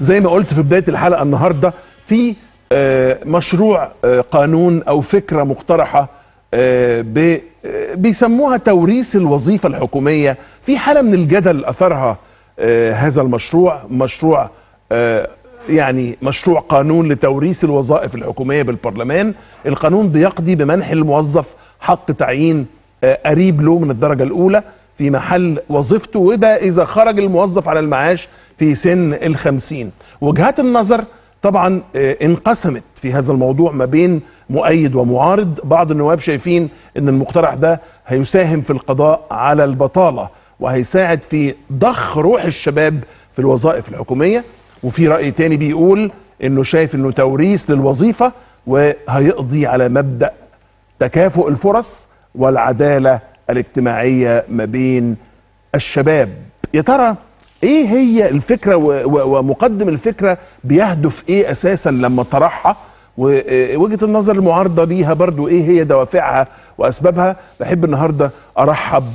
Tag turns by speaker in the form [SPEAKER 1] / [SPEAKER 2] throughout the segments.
[SPEAKER 1] زي ما قلت في بدايه الحلقه النهارده في آه، مشروع آه، قانون او فكره مقترحه آه، ب- آه، بيسموها توريث الوظيفه الحكوميه في حاله من الجدل اثرها آه، هذا المشروع مشروع آه، يعني مشروع قانون لتوريث الوظائف الحكوميه بالبرلمان القانون بيقضي بمنح الموظف حق تعيين آه، قريب له من الدرجه الاولى في محل وظيفته وده اذا خرج الموظف على المعاش في سن الخمسين وجهات النظر طبعا آه، انقسمت في هذا الموضوع ما بين مؤيد ومعارض بعض النواب شايفين ان المقترح ده هيساهم في القضاء على البطالة وهيساعد في ضخ روح الشباب في الوظائف الحكومية وفي رأي تاني بيقول انه شايف انه توريث للوظيفة وهيقضي على مبدأ تكافؤ الفرص والعدالة الاجتماعية ما بين الشباب يا ترى ايه هي الفكرة و- و- ومقدم الفكرة بيهدف ايه اساسا لما طرحها ووجهة النظر المعارضة ليها برضو ايه هي دوافعها واسبابها بحب النهاردة ارحب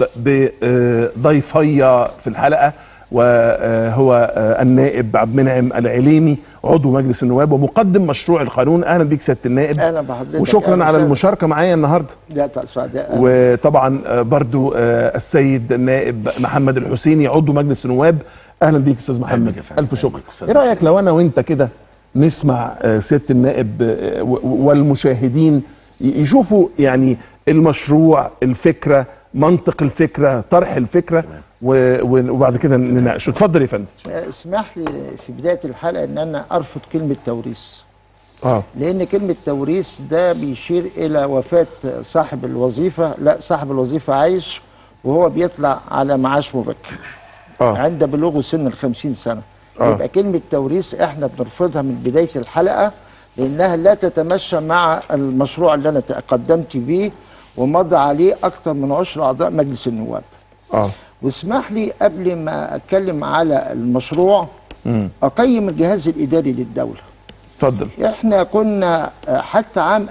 [SPEAKER 1] بضيفي في الحلقة وهو النائب عبد المنعم العليمي عضو مجلس النواب ومقدم مشروع القانون اهلا بيك سياده النائب
[SPEAKER 2] اهلا بحضرتك
[SPEAKER 1] وشكرا
[SPEAKER 2] أهلا
[SPEAKER 1] على
[SPEAKER 2] وسهلا.
[SPEAKER 1] المشاركه معايا النهارده
[SPEAKER 2] لا سعداء
[SPEAKER 1] وطبعا آه، برضو آه، السيد النائب محمد الحسيني عضو مجلس النواب اهلا بيك استاذ محمد
[SPEAKER 3] بك يا فندم.
[SPEAKER 1] الف
[SPEAKER 3] أهلا
[SPEAKER 1] شكر
[SPEAKER 3] بك أستاذ
[SPEAKER 1] ايه رايك لو انا وانت كده نسمع آه، سياده النائب آه، و- والمشاهدين ي- يشوفوا يعني المشروع الفكره منطق الفكره طرح الفكره و- و- وبعد كده نناقشه اتفضل يا فندم
[SPEAKER 2] اسمح لي في بدايه الحلقه ان انا ارفض كلمه توريث
[SPEAKER 1] اه
[SPEAKER 2] لان كلمه توريث ده بيشير الى وفاه صاحب الوظيفه لا صاحب الوظيفه عايش وهو بيطلع على معاش مبكر
[SPEAKER 1] اه
[SPEAKER 2] عند بلوغه سن ال 50 سنه
[SPEAKER 1] آه.
[SPEAKER 2] يبقى كلمه توريث احنا بنرفضها من بدايه الحلقه لانها لا تتمشى مع المشروع اللي انا تقدمت بيه ومضى عليه اكثر من عشر اعضاء مجلس النواب
[SPEAKER 1] اه
[SPEAKER 2] واسمح لي قبل ما اتكلم على المشروع
[SPEAKER 1] مم.
[SPEAKER 2] اقيم الجهاز الاداري للدوله
[SPEAKER 1] اتفضل
[SPEAKER 2] احنا كنا آه، حتى عام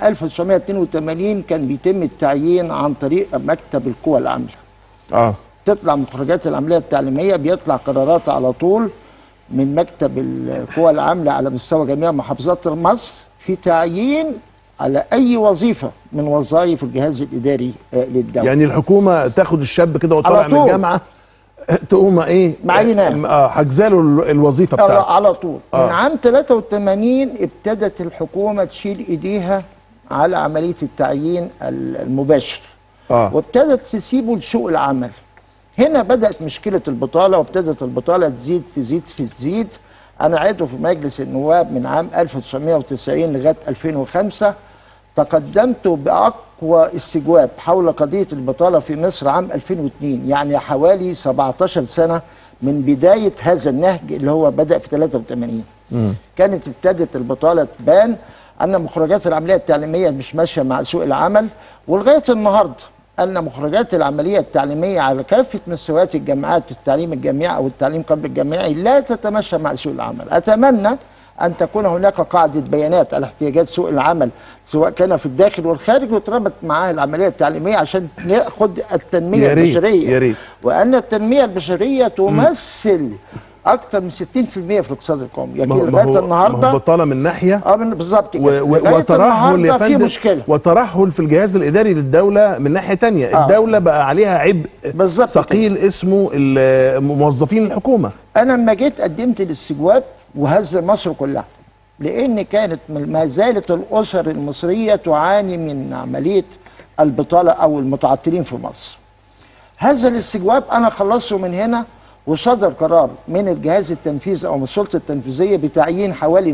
[SPEAKER 2] 1982 كان بيتم التعيين عن طريق مكتب القوى العامله
[SPEAKER 1] اه
[SPEAKER 2] تطلع مخرجات العمليه التعليميه بيطلع قرارات على طول من مكتب القوى العامله على مستوى جميع محافظات مصر في تعيين على اي وظيفه من وظائف الجهاز الاداري آه، للدوله
[SPEAKER 1] يعني الحكومه تاخد الشاب كده وطالع
[SPEAKER 2] على
[SPEAKER 1] من
[SPEAKER 2] طول.
[SPEAKER 1] الجامعه تقوم ايه
[SPEAKER 2] معيناه.
[SPEAKER 1] اه حجزاله ال- الوظيفه
[SPEAKER 2] على,
[SPEAKER 1] بتاعته
[SPEAKER 2] على طول
[SPEAKER 1] آه.
[SPEAKER 2] من عام 83 ابتدت الحكومه تشيل ايديها على عمليه التعيين ال- المباشر
[SPEAKER 1] اه
[SPEAKER 2] وابتدت تسيبه لسوق العمل هنا بدات مشكله البطاله وابتدت البطاله تزيد تزيد في تزيد انا عضو في مجلس النواب من عام 1990 لغايه 2005 تقدمت باقوى استجواب حول قضيه البطاله في مصر عام 2002 يعني حوالي 17 سنه من بدايه هذا النهج اللي هو بدا في 83 كانت ابتدت البطاله تبان ان مخرجات العمليه التعليميه مش ماشيه مع سوق العمل ولغايه النهارده ان مخرجات العمليه التعليميه على كافه مستويات الجامعات التعليم الجامعي او التعليم قبل الجامعي لا تتماشى مع سوق العمل اتمنى ان تكون هناك قاعده بيانات على احتياجات سوق العمل سواء كان في الداخل والخارج وتربط معها العمليه التعليميه عشان ناخد التنميه
[SPEAKER 1] يا ريت،
[SPEAKER 2] البشريه
[SPEAKER 1] يا ريت.
[SPEAKER 2] وان التنميه البشريه تمثل اكثر من 60% في الاقتصاد القومي
[SPEAKER 1] ما هو-
[SPEAKER 2] يعني
[SPEAKER 1] ما
[SPEAKER 2] لغايه
[SPEAKER 1] هو ما هو
[SPEAKER 2] النهارده
[SPEAKER 1] البطاله من ناحيه
[SPEAKER 2] اه من- بالظبط كده
[SPEAKER 1] و- و-
[SPEAKER 2] لغاية
[SPEAKER 1] وترهل يا
[SPEAKER 2] النهاردة في
[SPEAKER 1] فندم
[SPEAKER 2] مشكله
[SPEAKER 1] وترهل في الجهاز الاداري للدوله من ناحيه تانية
[SPEAKER 2] آه.
[SPEAKER 1] الدوله بقى عليها عبء
[SPEAKER 2] بالظبط
[SPEAKER 1] ثقيل اسمه ال- موظفين الحكومه
[SPEAKER 2] انا لما جيت قدمت الاستجواب وهز مصر كلها لان كانت من- ما زالت الاسر المصريه تعاني من عمليه البطاله او المتعطلين في مصر هذا الاستجواب انا خلصته من هنا وصدر قرار من الجهاز التنفيذي او من السلطه التنفيذيه بتعيين حوالي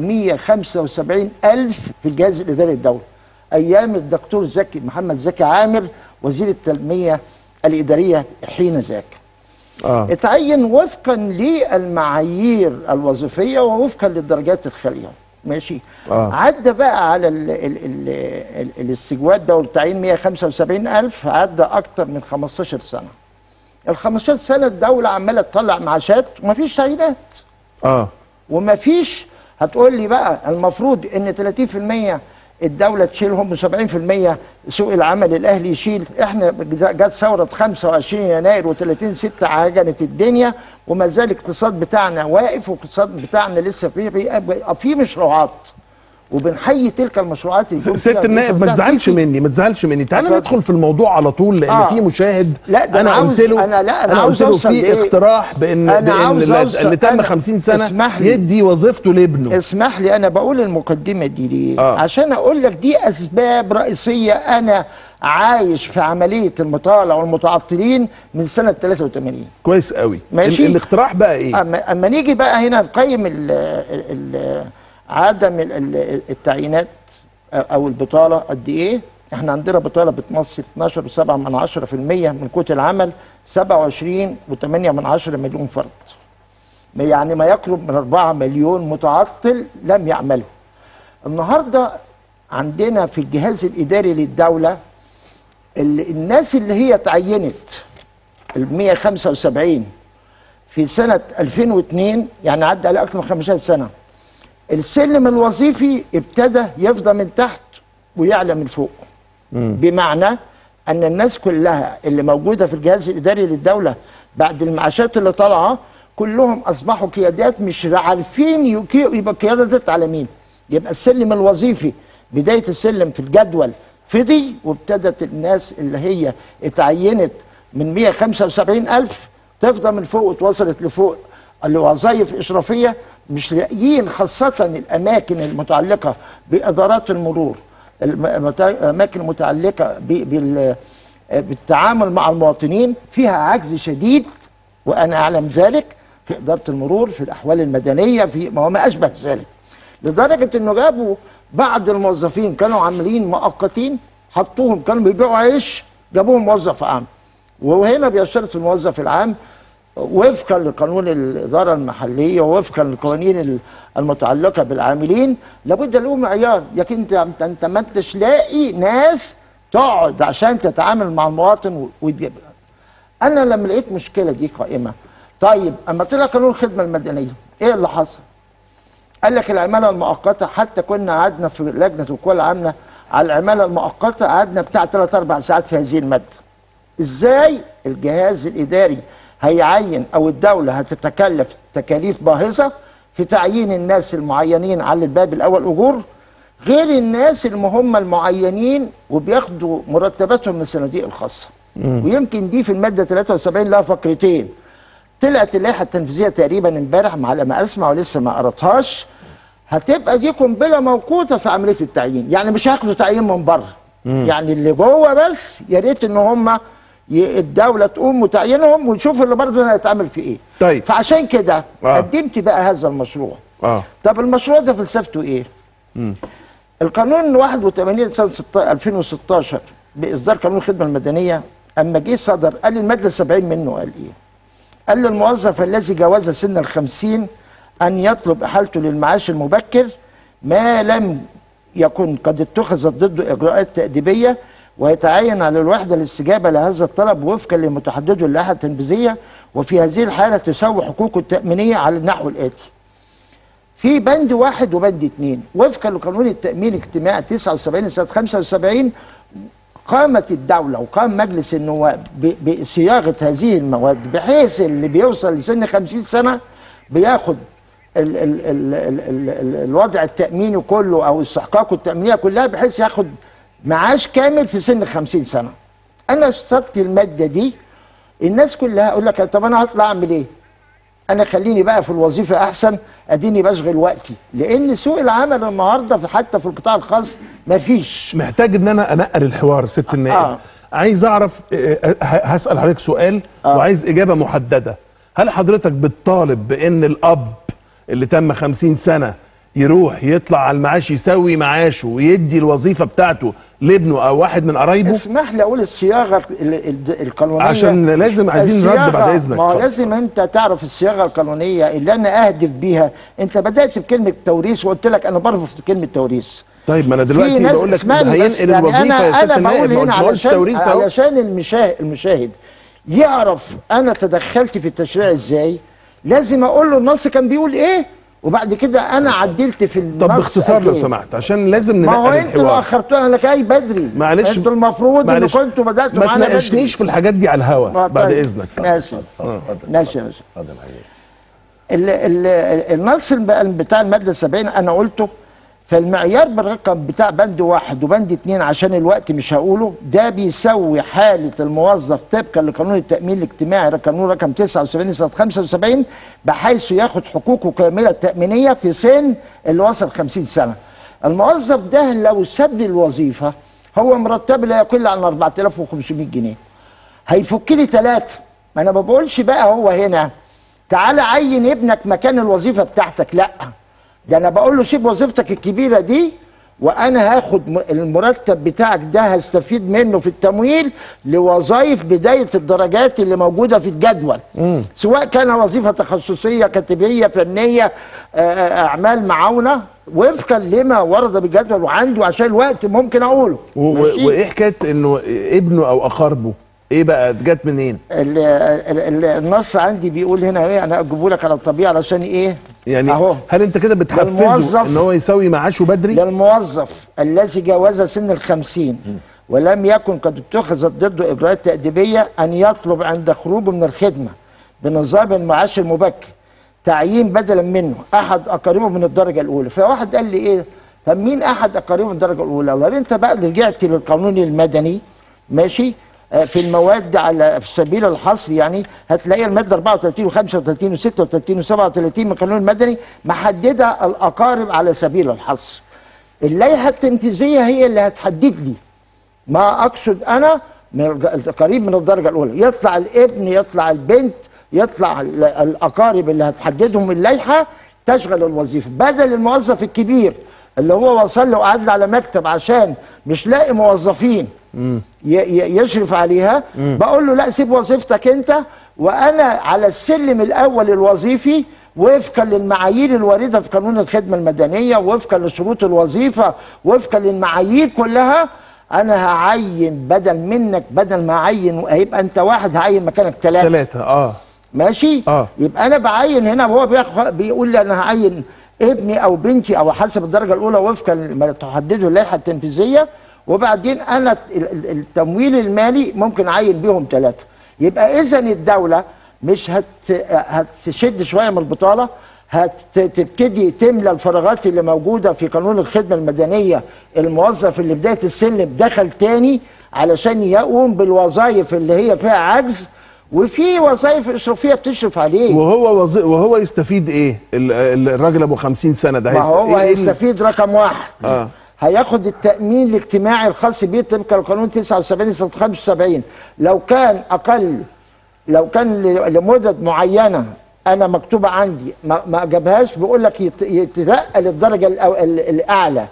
[SPEAKER 2] 175 الف في الجهاز الاداري الدولي ايام الدكتور زكي محمد زكي عامر وزير التنميه الاداريه حين ذاك
[SPEAKER 1] اه
[SPEAKER 2] اتعين وفقا للمعايير الوظيفيه ووفقا للدرجات الخاليه ماشي
[SPEAKER 1] آه.
[SPEAKER 2] عدى بقى على ال ال ال ال الاستجواب ده والتعيين 175 ألف عدى أكتر من 15 سنة ال 15 سنة الدولة عمالة تطلع معاشات ومفيش تعيينات
[SPEAKER 1] اه
[SPEAKER 2] ومفيش هتقول لي بقى المفروض ان 30% الدوله تشيلهم و70% سوق العمل الاهلي يشيل احنا جت ثوره 25 يناير و30 6 عجنت الدنيا وما زال الاقتصاد بتاعنا واقف والاقتصاد بتاعنا لسه في في, في مشروعات وبنحيي تلك المشروعات اللي يكون
[SPEAKER 1] ست
[SPEAKER 2] فيها
[SPEAKER 1] النائب
[SPEAKER 2] الرئيس
[SPEAKER 1] ما
[SPEAKER 2] بتاع
[SPEAKER 1] تزعلش
[SPEAKER 2] السيسي.
[SPEAKER 1] مني ما تزعلش مني تعالى
[SPEAKER 2] اتفضل.
[SPEAKER 1] ندخل في الموضوع على طول لان
[SPEAKER 2] آه.
[SPEAKER 1] في مشاهد
[SPEAKER 2] لا، ده أنا
[SPEAKER 1] انا قلت
[SPEAKER 2] عاوز-
[SPEAKER 1] له
[SPEAKER 2] أنا- لا، أنا
[SPEAKER 1] انا
[SPEAKER 2] عاوز
[SPEAKER 1] قلت له
[SPEAKER 2] أوصل
[SPEAKER 1] في
[SPEAKER 2] لإيه؟
[SPEAKER 1] اقتراح بان
[SPEAKER 2] أنا
[SPEAKER 1] بان
[SPEAKER 2] عاوز
[SPEAKER 1] اللي-
[SPEAKER 2] أوصل-
[SPEAKER 1] اللي تم
[SPEAKER 2] أنا-
[SPEAKER 1] 50 سنه
[SPEAKER 2] اسمح لي.
[SPEAKER 1] يدي وظيفته لابنه
[SPEAKER 2] اسمح لي انا بقول المقدمه دي ليه
[SPEAKER 1] آه.
[SPEAKER 2] عشان اقول لك دي اسباب رئيسيه انا عايش في عمليه المطالع والمتعطلين من سنه 83
[SPEAKER 1] كويس قوي
[SPEAKER 2] ماشي.
[SPEAKER 1] ال- الاقتراح بقى ايه
[SPEAKER 2] اما اما نيجي بقى هنا نقيم ال ال عدم ال- ال- التعيينات او البطاله قد ايه احنا عندنا بطاله بتمثل 12.7 من 10% من قوه العمل 27.8 من 10 مليون فرد يعني ما يقرب من 4 مليون متعطل لم يعملوا النهارده عندنا في الجهاز الاداري للدوله ال- الناس اللي هي تعينت ال 175 في سنة 2002 يعني عدى على أكثر من 15 سنة السلم الوظيفي ابتدى يفضى من تحت ويعلى من فوق بمعنى أن الناس كلها اللي موجودة في الجهاز الإداري للدولة بعد المعاشات اللي طالعة كلهم أصبحوا قيادات مش عارفين يك- يبقى القيادة ديت على مين يبقى السلم الوظيفي بداية السلم في الجدول فضي وابتدت الناس اللي هي اتعينت من 175 ألف تفضى من فوق وتوصلت لفوق الوظائف إشرافية مش لاقيين خاصة الأماكن المتعلقة بإدارات المرور الم- المت- الأماكن المتعلقة ب- بال- بالتعامل مع المواطنين فيها عجز شديد وأنا أعلم ذلك في إدارة المرور في الأحوال المدنية في ما هو ما أشبه ذلك لدرجة إنه جابوا بعض الموظفين كانوا عاملين مؤقتين حطوهم كانوا بيبيعوا عيش جابوهم موظف عام وهنا بيشترط الموظف العام وفقا لقانون الاداره المحليه ووفقا للقوانين المتعلقه بالعاملين لابد له معيار لكن انت انت انت ما انتش لاقي ناس تقعد عشان تتعامل مع المواطن وتجيب انا لما لقيت مشكله دي قائمه طيب اما طلع قانون الخدمه المدنيه ايه اللي حصل؟ قال لك العماله المؤقته حتى كنا قعدنا في لجنه القوى العامله على العماله المؤقته قعدنا بتاع 3 4 ساعات في هذه الماده. ازاي الجهاز الاداري هيعين او الدوله هتتكلف تكاليف باهظه في تعيين الناس المعينين على الباب الاول اجور غير الناس اللي هم المعينين وبياخدوا مرتباتهم من الصناديق الخاصه. ويمكن دي في الماده 73 لها فقرتين. طلعت اللائحه التنفيذيه تقريبا امبارح على ما اسمع ولسه ما قراتهاش هتبقى دي قنبله موقوته في عمليه التعيين يعني مش هياخدوا تعيين من بره يعني اللي جوه بس يا ريت ان هم ي- الدوله تقوم وتعينهم ونشوف اللي برضه هيتعمل في ايه
[SPEAKER 1] طيب.
[SPEAKER 2] فعشان كده
[SPEAKER 1] آه.
[SPEAKER 2] قدمت بقى هذا المشروع
[SPEAKER 1] اه
[SPEAKER 2] طب المشروع ده فلسفته ايه القانون 81 سنه 16 2016 باصدار قانون الخدمه المدنيه اما جه صدر قال الماده 70 منه قال ايه قال للموظف الذي جاوز سن الخمسين أن يطلب إحالته للمعاش المبكر ما لم يكن قد اتخذت ضده إجراءات تأديبية ويتعين على الوحدة الاستجابة لهذا الطلب وفقا لمتحدده اللائحة التنفيذية وفي هذه الحالة تسوي حقوقه التأمينية على النحو الآتي في بند واحد وبند اثنين وفقا لقانون التأمين الاجتماعي 79 سنة 75 قامت الدولة وقام مجلس النواب ب- بصياغة هذه المواد بحيث اللي بيوصل لسن 50 سنة بياخد ال ال ال ال ال ال الوضع التأميني كله أو استحقاقه التأمينية كلها بحيث ياخد معاش كامل في سن 50 سنة أنا صدت المادة دي الناس كلها أقول لك طب أنا هطلع أعمل إيه؟ انا خليني بقى في الوظيفه احسن اديني بشغل وقتي لان سوق العمل النهارده في حتى في القطاع الخاص مفيش
[SPEAKER 1] محتاج ان انا انقل الحوار ست النائب
[SPEAKER 2] آه.
[SPEAKER 1] عايز اعرف آه، آه، هسال حضرتك سؤال
[SPEAKER 2] آه.
[SPEAKER 1] وعايز اجابه محدده هل حضرتك بتطالب بان الاب اللي تم 50 سنه يروح يطلع على المعاش يسوي معاشه ويدي الوظيفه بتاعته لابنه او واحد من قرايبه
[SPEAKER 2] اسمح لي اقول الصياغه ال- ال- القانونيه
[SPEAKER 1] عشان لازم عايزين نرد
[SPEAKER 2] الصياغة-
[SPEAKER 1] بعد إذنك.
[SPEAKER 2] ما هو
[SPEAKER 1] اتفضل.
[SPEAKER 2] لازم انت تعرف الصياغه القانونيه اللي انا اهدف بيها انت بدات بكلمه توريث وقلت لك انا برفض كلمه توريث
[SPEAKER 1] طيب ما انا
[SPEAKER 2] في
[SPEAKER 1] دلوقتي
[SPEAKER 2] ناس
[SPEAKER 1] بقول لك
[SPEAKER 2] اسمعني بس
[SPEAKER 1] هينقل
[SPEAKER 2] يعني
[SPEAKER 1] الوظيفه
[SPEAKER 2] انا
[SPEAKER 1] يا ست
[SPEAKER 2] انا
[SPEAKER 1] النائب
[SPEAKER 2] بقول
[SPEAKER 1] ما
[SPEAKER 2] هنا
[SPEAKER 1] قلتش
[SPEAKER 2] علشان
[SPEAKER 1] توريث اهو
[SPEAKER 2] علشان المشاهد المشاهد يعرف انا تدخلت في التشريع ازاي لازم اقول له النص كان بيقول ايه وبعد كده انا عدلت في النص
[SPEAKER 1] طب باختصار لو
[SPEAKER 2] أكيد.
[SPEAKER 1] سمحت عشان لازم
[SPEAKER 2] ما هو
[SPEAKER 1] ننقل
[SPEAKER 2] انتوا اللي
[SPEAKER 1] الحوار
[SPEAKER 2] اخرتونا انا جاي بدري
[SPEAKER 1] معلش
[SPEAKER 2] انتوا المفروض ان
[SPEAKER 1] معلش.
[SPEAKER 2] كنتوا بداتوا
[SPEAKER 1] ما
[SPEAKER 2] معانا بدري
[SPEAKER 1] تناقشنيش في الحاجات دي على الهوا
[SPEAKER 2] ما
[SPEAKER 1] بعد
[SPEAKER 2] طيب.
[SPEAKER 1] اذنك
[SPEAKER 2] ماشي
[SPEAKER 3] اتفضل
[SPEAKER 2] ماشي يا باشا
[SPEAKER 3] اتفضل يا حبيبي
[SPEAKER 2] ال- ال- النص الب- بتاع الماده 70 انا قلته فالمعيار بالرقم بتاع بند واحد وبند اتنين عشان الوقت مش هقوله ده بيسوي حاله الموظف طبقا لقانون التامين الاجتماعي قانون رقم 79 سنه 75 بحيث ياخد حقوقه كامله التامينيه في سن اللي وصل 50 سنه. الموظف ده لو ساب لي الوظيفه هو مرتب لا يقل عن 4500 جنيه. هيفك لي ثلاثه ما انا ما بقولش بقى هو هنا تعالى عين ابنك مكان الوظيفه بتاعتك لا ده انا بقول له سيب وظيفتك الكبيره دي وانا هاخد م- المرتب بتاعك ده هستفيد منه في التمويل لوظائف بدايه الدرجات اللي موجوده في الجدول سواء كان وظيفه تخصصيه كاتبيه فنيه آه، آه، اعمال معاونه وفقا لما ورد بالجدول وعنده عشان الوقت ممكن اقوله
[SPEAKER 1] و- و-
[SPEAKER 2] ماشي؟
[SPEAKER 1] وايه حكايه انه ابنه او اقاربه ايه بقى جت منين
[SPEAKER 2] ال- ال- ال- النص عندي بيقول هنا ايه انا اجيبه لك على الطبيعه علشان ايه
[SPEAKER 1] يعني
[SPEAKER 2] اهو
[SPEAKER 1] هل انت كده بتحفزه
[SPEAKER 2] الموظف-
[SPEAKER 1] ان هو يسوي معاشه بدري
[SPEAKER 2] للموظف الذي جاوز سن الخمسين ولم يكن قد اتخذت ضده اجراءات تاديبيه ان يطلب عند خروجه من الخدمه بنظام المعاش المبكر تعيين بدلا منه احد اقاربه من الدرجه الاولى فواحد قال لي ايه طب مين احد اقاربه من الدرجه الاولى لو انت بقى رجعت للقانون المدني ماشي آه، في المواد على في سبيل الحصر يعني هتلاقي الماده 34 و35 و36 و37 من القانون المدني محدده الاقارب على سبيل الحصر. اللائحه التنفيذيه هي اللي هتحدد لي ما اقصد انا من الج- قريب من الدرجه الاولى يطلع الابن يطلع البنت يطلع ال- الاقارب اللي هتحددهم اللائحه تشغل الوظيفه بدل الموظف الكبير اللي هو وصل له وقعد له على مكتب عشان مش لاقي موظفين ي- ي- يشرف عليها بقول له لا سيب وظيفتك انت وانا على السلم الاول الوظيفي وفقا للمعايير الوارده في قانون الخدمه المدنيه وفقا لشروط الوظيفه وفقا للمعايير كلها انا هعين بدل منك بدل ما اعين هيبقى انت واحد هعين مكانك ثلاثه
[SPEAKER 1] ثلاثه اه
[SPEAKER 2] ماشي
[SPEAKER 1] آه.
[SPEAKER 2] يبقى انا بعين هنا وهو بياخ- بيقول لي انا هعين ابني او بنتي او حسب الدرجه الاولى وفقا لما تحدده اللائحه التنفيذيه وبعدين انا ال- ال- التمويل المالي ممكن اعين بيهم ثلاثه يبقى اذا الدوله مش هت هتشد شويه من البطاله هتبتدي تملى الفراغات اللي موجوده في قانون الخدمه المدنيه الموظف اللي بدايه السلم دخل تاني علشان يقوم بالوظائف اللي هي فيها عجز وفي وظائف اشرافيه بتشرف عليه
[SPEAKER 1] وهو وظي... وهو يستفيد ايه ال- ال- الراجل ابو 50 سنه ده
[SPEAKER 2] ما
[SPEAKER 1] هيست-
[SPEAKER 2] هو
[SPEAKER 1] إيه- إيه ال-
[SPEAKER 2] هيستفيد رقم واحد
[SPEAKER 1] آه.
[SPEAKER 2] هياخد التأمين الاجتماعي الخاص بيه طبقا لقانون 79 سنة 75 لو كان أقل لو كان ل- لمدة معينة أنا مكتوبة عندي ما, ما جابهاش بيقول لك يت- يترقى للدرجة الأو- ال- الأعلى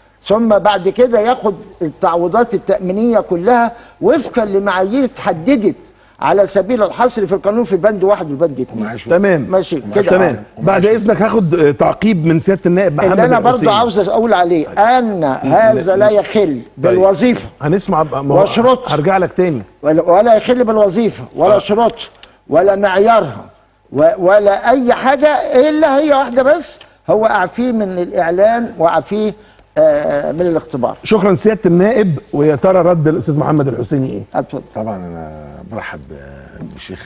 [SPEAKER 2] ثم بعد كده ياخد التعويضات التأمينية كلها وفقا لمعايير اتحددت على سبيل الحصر في القانون في البند واحد والبند اثنين
[SPEAKER 3] معلش
[SPEAKER 1] تمام
[SPEAKER 2] ماشي كده
[SPEAKER 1] تمام بعد اذنك هاخد آه، تعقيب من سياده النائب محمد
[SPEAKER 2] اللي انا برضو
[SPEAKER 1] الحسيني.
[SPEAKER 2] عاوز اقول عليه ان هذا لا يخل بالوظيفه
[SPEAKER 1] هنسمع بقى- ما هو-
[SPEAKER 2] واشرط.
[SPEAKER 1] هرجع لك تاني
[SPEAKER 2] ولا ولا يخل بالوظيفه ولا شروط ولا معيارها و- ولا اي حاجه الا هي واحده بس هو اعفيه من الاعلان واعفيه آه، من الاختبار
[SPEAKER 1] شكرا سياده النائب ويا ترى رد الاستاذ محمد الحسيني ايه
[SPEAKER 2] اتفضل
[SPEAKER 3] طبعا انا برحب بالشيخ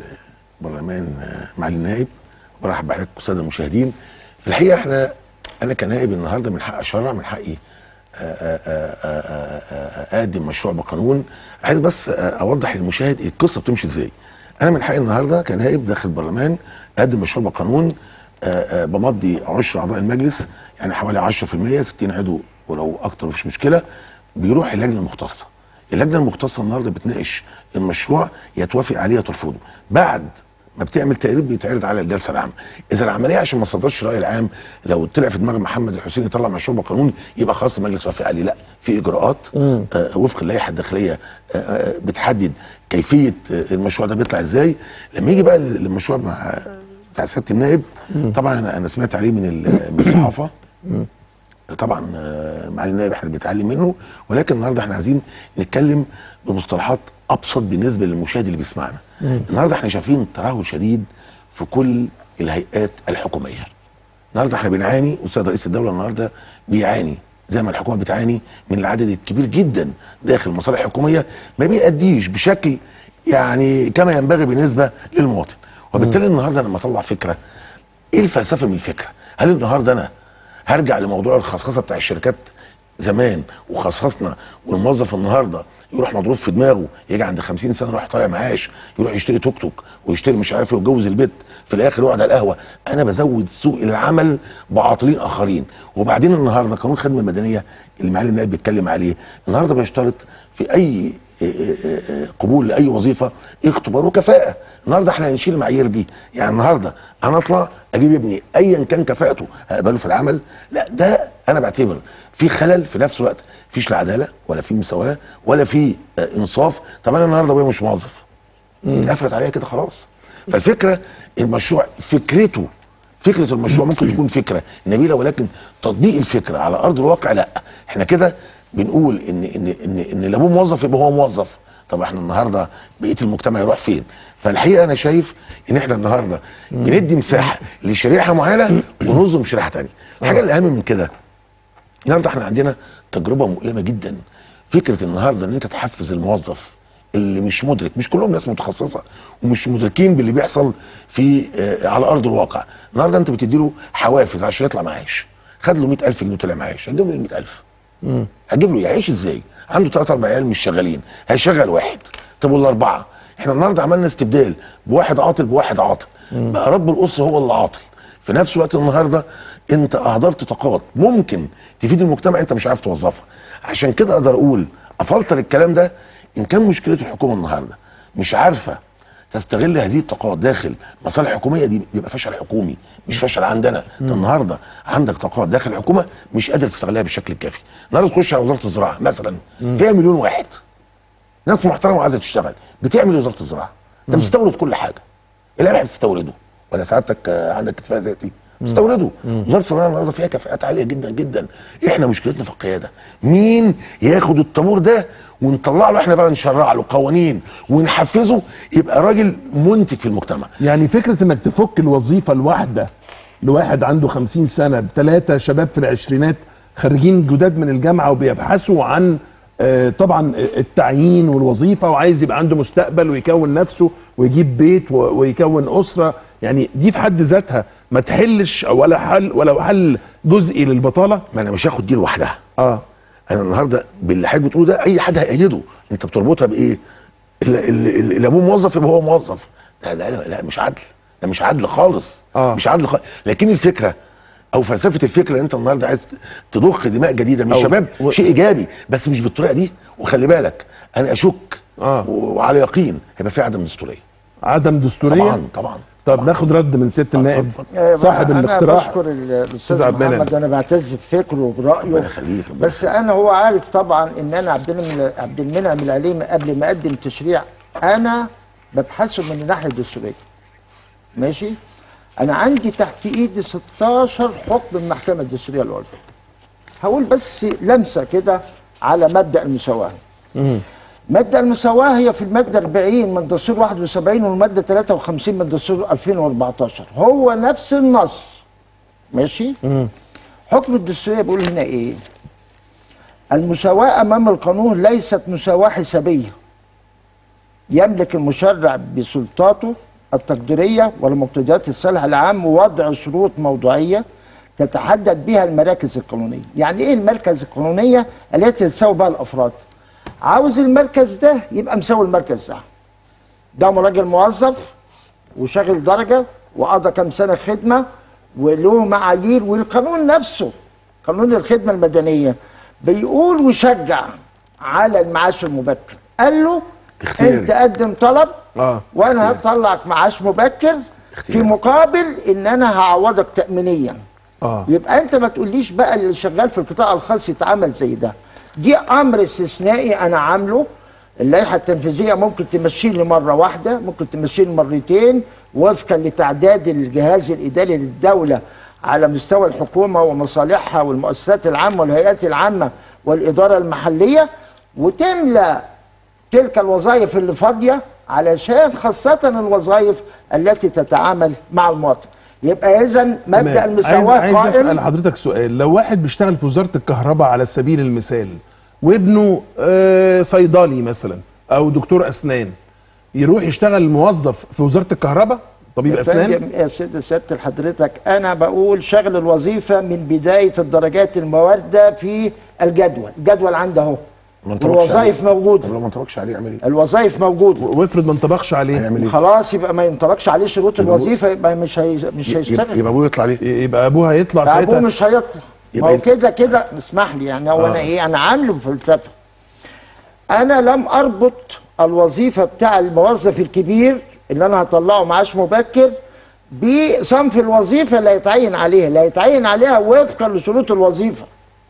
[SPEAKER 3] البرلمان معالي النائب برحب بحضرتك الساده المشاهدين في الحقيقه احنا انا كنائب النهارده من حق اشرع من حقي آه، آه، آه، آه، آه، اقدم مشروع بقانون عايز بس آه، اوضح للمشاهد القصه بتمشي ازاي انا من حقي النهارده كنائب داخل البرلمان اقدم مشروع بقانون آه، آه، بمضي عشر اعضاء المجلس يعني حوالي 10% 60 عضو ولو اكتر مفيش مشكله بيروح اللجنه المختصه اللجنه المختصه النهارده بتناقش المشروع يا توافق عليه يا ترفضه بعد ما بتعمل تقرير بيتعرض على الجلسه العامه اذا العمليه عشان ما تصدرش الراي العام لو طلع في دماغ محمد الحسين يطلع مشروع بقانون يبقى خلاص المجلس وافق عليه لا في اجراءات آه وفق اللائحه الداخليه آه آه بتحدد كيفيه آه المشروع ده بيطلع ازاي لما يجي بقى المشروع مع بتاع سياده النائب طبعا انا انا سمعت عليه من ال- من الصحافه طبعا آه، معالي النائب احنا بنتعلم منه ولكن النهارده احنا عايزين نتكلم بمصطلحات ابسط بالنسبه للمشاهد اللي بيسمعنا. النهارده احنا شايفين ترهل شديد في كل الهيئات الحكوميه. النهارده احنا بنعاني واستاذ رئيس الدوله النهارده بيعاني زي ما الحكومه بتعاني من العدد الكبير جدا داخل المصالح الحكوميه ما بيأديش بشكل يعني كما ينبغي بالنسبه للمواطن وبالتالي النهارده لما اطلع فكره ايه الفلسفه من الفكره؟ هل النهارده انا هرجع لموضوع الخصخصه بتاع الشركات زمان وخصصنا والموظف النهارده يروح مضروب في دماغه يجي عند 50 سنه يروح طالع معاش يروح يشتري توك توك ويشتري مش عارف إيه ويتجوز البيت في الاخر يقعد على القهوه انا بزود سوق العمل بعاطلين اخرين وبعدين النهارده قانون الخدمه المدنيه اللي معالي النائب بيتكلم عليه النهارده بيشترط في اي قبول لاي وظيفه اختبار وكفاءه النهارده احنا هنشيل المعايير دي يعني النهارده انا اطلع اجيب ابني ايا كان كفاءته هقبله في العمل لا ده انا بعتبر في خلل في نفس الوقت فيش لا عداله ولا في مساواه ولا في آه، انصاف طب انا النهارده ابويا مش موظف قفلت عليا كده خلاص فالفكره المشروع فكرته فكره المشروع ممكن تكون فكره نبيله ولكن تطبيق الفكره على ارض الواقع لا احنا كده بنقول ان ان ان ان اللي ابوه موظف يبقى هو موظف طب احنا النهارده بقيه المجتمع يروح فين فالحقيقه انا شايف ان احنا النهارده بندي مساحه لشريحه معينه ونظم شريحه ثانيه الحاجه الاهم من كده النهارده احنا عندنا تجربه مؤلمه جدا فكره النهارده ان انت تحفز الموظف اللي مش مدرك مش كلهم ناس متخصصه ومش مدركين باللي بيحصل في آه على ارض الواقع النهارده انت بتدي له حوافز عشان يطلع معاش خد له 100000 جنيه طلع معاش هتجيب له ال 100000 هتجيب له يعيش ازاي عنده ثلاث اربع عيال مش شغالين هيشغل واحد طب والاربعه احنا النهارده عملنا استبدال بواحد عاطل بواحد عاطل بقى رب الاسره هو اللي عاطل في نفس الوقت النهارده انت اهدرت طاقات ممكن تفيد المجتمع انت مش عارف توظفها عشان كده اقدر اقول افلتر الكلام ده ان كان مشكله الحكومه النهارده مش عارفه تستغل هذه الطاقات داخل مصالح حكوميه دي يبقى فشل حكومي مش فشل عندنا انت النهارده عندك طاقات داخل الحكومه مش قادر تستغلها بالشكل الكافي النهارده تخش على وزاره الزراعه مثلا فيها مليون واحد ناس محترمه وعايزه تشتغل بتعمل إيه وزاره الزراعه انت بتستورد كل حاجه القمح بتستورده ولا سعادتك آه، عندك اكتفاء ذاتي بتستورده وزاره الصناعه النهارده فيها كفاءات عاليه جدا جدا احنا مشكلتنا في القياده مين ياخد الطابور ده ونطلع له احنا بقى نشرع له قوانين ونحفزه يبقى راجل منتج في المجتمع
[SPEAKER 1] يعني فكره انك تفك الوظيفه الواحده لواحد عنده 50 سنه بثلاثه شباب في العشرينات خارجين جداد من الجامعه وبيبحثوا عن آه، طبعا التعيين والوظيفه وعايز يبقى عنده مستقبل ويكون نفسه ويجيب بيت و- ويكون اسره يعني دي في حد ذاتها ما تحلش ولا حل ولا حل جزئي للبطاله
[SPEAKER 3] ما انا مش هاخد دي لوحدها
[SPEAKER 1] اه
[SPEAKER 3] انا النهارده باللي حضرتك بتقوله ده اي حد هيأيده انت بتربطها بايه؟ اللي, اللي, اللي ابوه موظف يبقى هو موظف لا لا لا, لا مش عدل ده مش عدل خالص
[SPEAKER 1] آه.
[SPEAKER 3] مش عدل خالص لكن الفكره او فلسفه الفكره ان انت النهارده عايز تضخ دماء جديده من
[SPEAKER 1] أو-
[SPEAKER 3] الشباب
[SPEAKER 1] و-
[SPEAKER 3] شيء ايجابي بس مش بالطريقه دي وخلي بالك انا اشك
[SPEAKER 1] آه.
[SPEAKER 3] وعلى يقين هيبقى في عدم دستوريه
[SPEAKER 1] عدم دستوريه
[SPEAKER 3] طبعا طبعا
[SPEAKER 1] طب ناخد رد من سياده النائب
[SPEAKER 3] اتفضل.
[SPEAKER 2] آه،
[SPEAKER 1] صاحب
[SPEAKER 2] أنا
[SPEAKER 1] الاقتراح
[SPEAKER 2] بشكر ال-
[SPEAKER 1] أستاذ
[SPEAKER 2] الاستاذ
[SPEAKER 1] عبد المنعم.
[SPEAKER 2] محمد وانا بعتز بفكره
[SPEAKER 3] ربنا
[SPEAKER 2] وبرايه
[SPEAKER 3] يخليك ربنا
[SPEAKER 2] بس انا هو عارف طبعا ان انا عبد المنعم عبد المنعم العليمي قبل ما اقدم تشريع انا ببحثه من الناحيه الدستوريه ماشي انا عندي تحت ايدي 16 حكم من المحكمه الدستوريه العليا هقول بس لمسه كده على مبدا المساواه مبدا المساواه هي في الماده 40 من دستور 71 والماده 53 من دستور 2014 هو نفس النص ماشي حكم الدستوريه بيقول هنا ايه المساواه امام القانون ليست مساواه حسابيه يملك المشرع بسلطاته التقديريه والمقتضيات الصالح العام وضع شروط موضوعيه تتحدد بها المراكز القانونيه يعني ايه المركز القانونيه التي تساوي بها الافراد عاوز المركز ده يبقى مساوي المركز ده ده راجل موظف وشاغل درجه وقضى كام سنه خدمه وله معايير والقانون نفسه قانون الخدمه المدنيه بيقول ويشجع على المعاش المبكر قال له
[SPEAKER 3] اختياري.
[SPEAKER 2] انت قدم طلب
[SPEAKER 1] اه
[SPEAKER 2] وانا هطلعك معاش مبكر في
[SPEAKER 3] اختياري.
[SPEAKER 2] مقابل ان انا هعوضك تامينيا
[SPEAKER 1] اه
[SPEAKER 2] يبقى انت ما تقوليش بقى اللي شغال في القطاع الخاص يتعامل زي ده دي امر استثنائي انا عامله اللائحه التنفيذيه ممكن تمشيه لي مره واحده ممكن تمشيه لي مرتين وفقا لتعداد الجهاز الاداري للدوله على مستوى الحكومه ومصالحها والمؤسسات العامه والهيئات العامه والاداره المحليه وتملى تلك الوظائف اللي فاضيه علشان خاصه الوظائف التي تتعامل مع المواطن يبقى اذا مبدا
[SPEAKER 1] تمام. عايز,
[SPEAKER 2] المساواه
[SPEAKER 1] عايز اسال
[SPEAKER 2] قائم
[SPEAKER 1] حضرتك سؤال لو واحد بيشتغل في وزاره الكهرباء على سبيل المثال وابنه آه، صيدلي مثلا او دكتور اسنان يروح يشتغل موظف في وزاره الكهرباء طبيب
[SPEAKER 2] يا
[SPEAKER 1] اسنان
[SPEAKER 2] فندم، يا سيدي سياده حضرتك انا بقول شغل الوظيفه من بدايه الدرجات الموارده في الجدول الجدول عندي اهو
[SPEAKER 3] ما انطبقش
[SPEAKER 2] والوظائف
[SPEAKER 3] عليه.
[SPEAKER 2] موجوده
[SPEAKER 3] طب لو ما انطبقش عليه يعمل ايه؟
[SPEAKER 2] الوظائف موجوده
[SPEAKER 1] وافرض ما انطبقش عليه
[SPEAKER 3] هيعمل ايه؟
[SPEAKER 2] خلاص يبقى ما ينطبقش عليه شروط
[SPEAKER 3] يبقى
[SPEAKER 2] الوظيفه يبقى مش هي... مش
[SPEAKER 3] يبقى,
[SPEAKER 2] هيشتغل
[SPEAKER 3] يبقى ابوه يطلع ليه؟
[SPEAKER 1] يبقى ابوه هيطلع
[SPEAKER 2] ابوه
[SPEAKER 1] ساعتها
[SPEAKER 2] مش هيطلع ما
[SPEAKER 3] يبقى
[SPEAKER 2] هو
[SPEAKER 3] إذا-
[SPEAKER 2] كده كده اسمح لي يعني هو
[SPEAKER 1] آه.
[SPEAKER 2] انا ايه انا عامله بفلسفه انا لم اربط الوظيفه بتاع الموظف الكبير اللي انا هطلعه معاش مبكر بصنف الوظيفه اللي هيتعين عليها اللي هيتعين عليها وفقا لشروط الوظيفه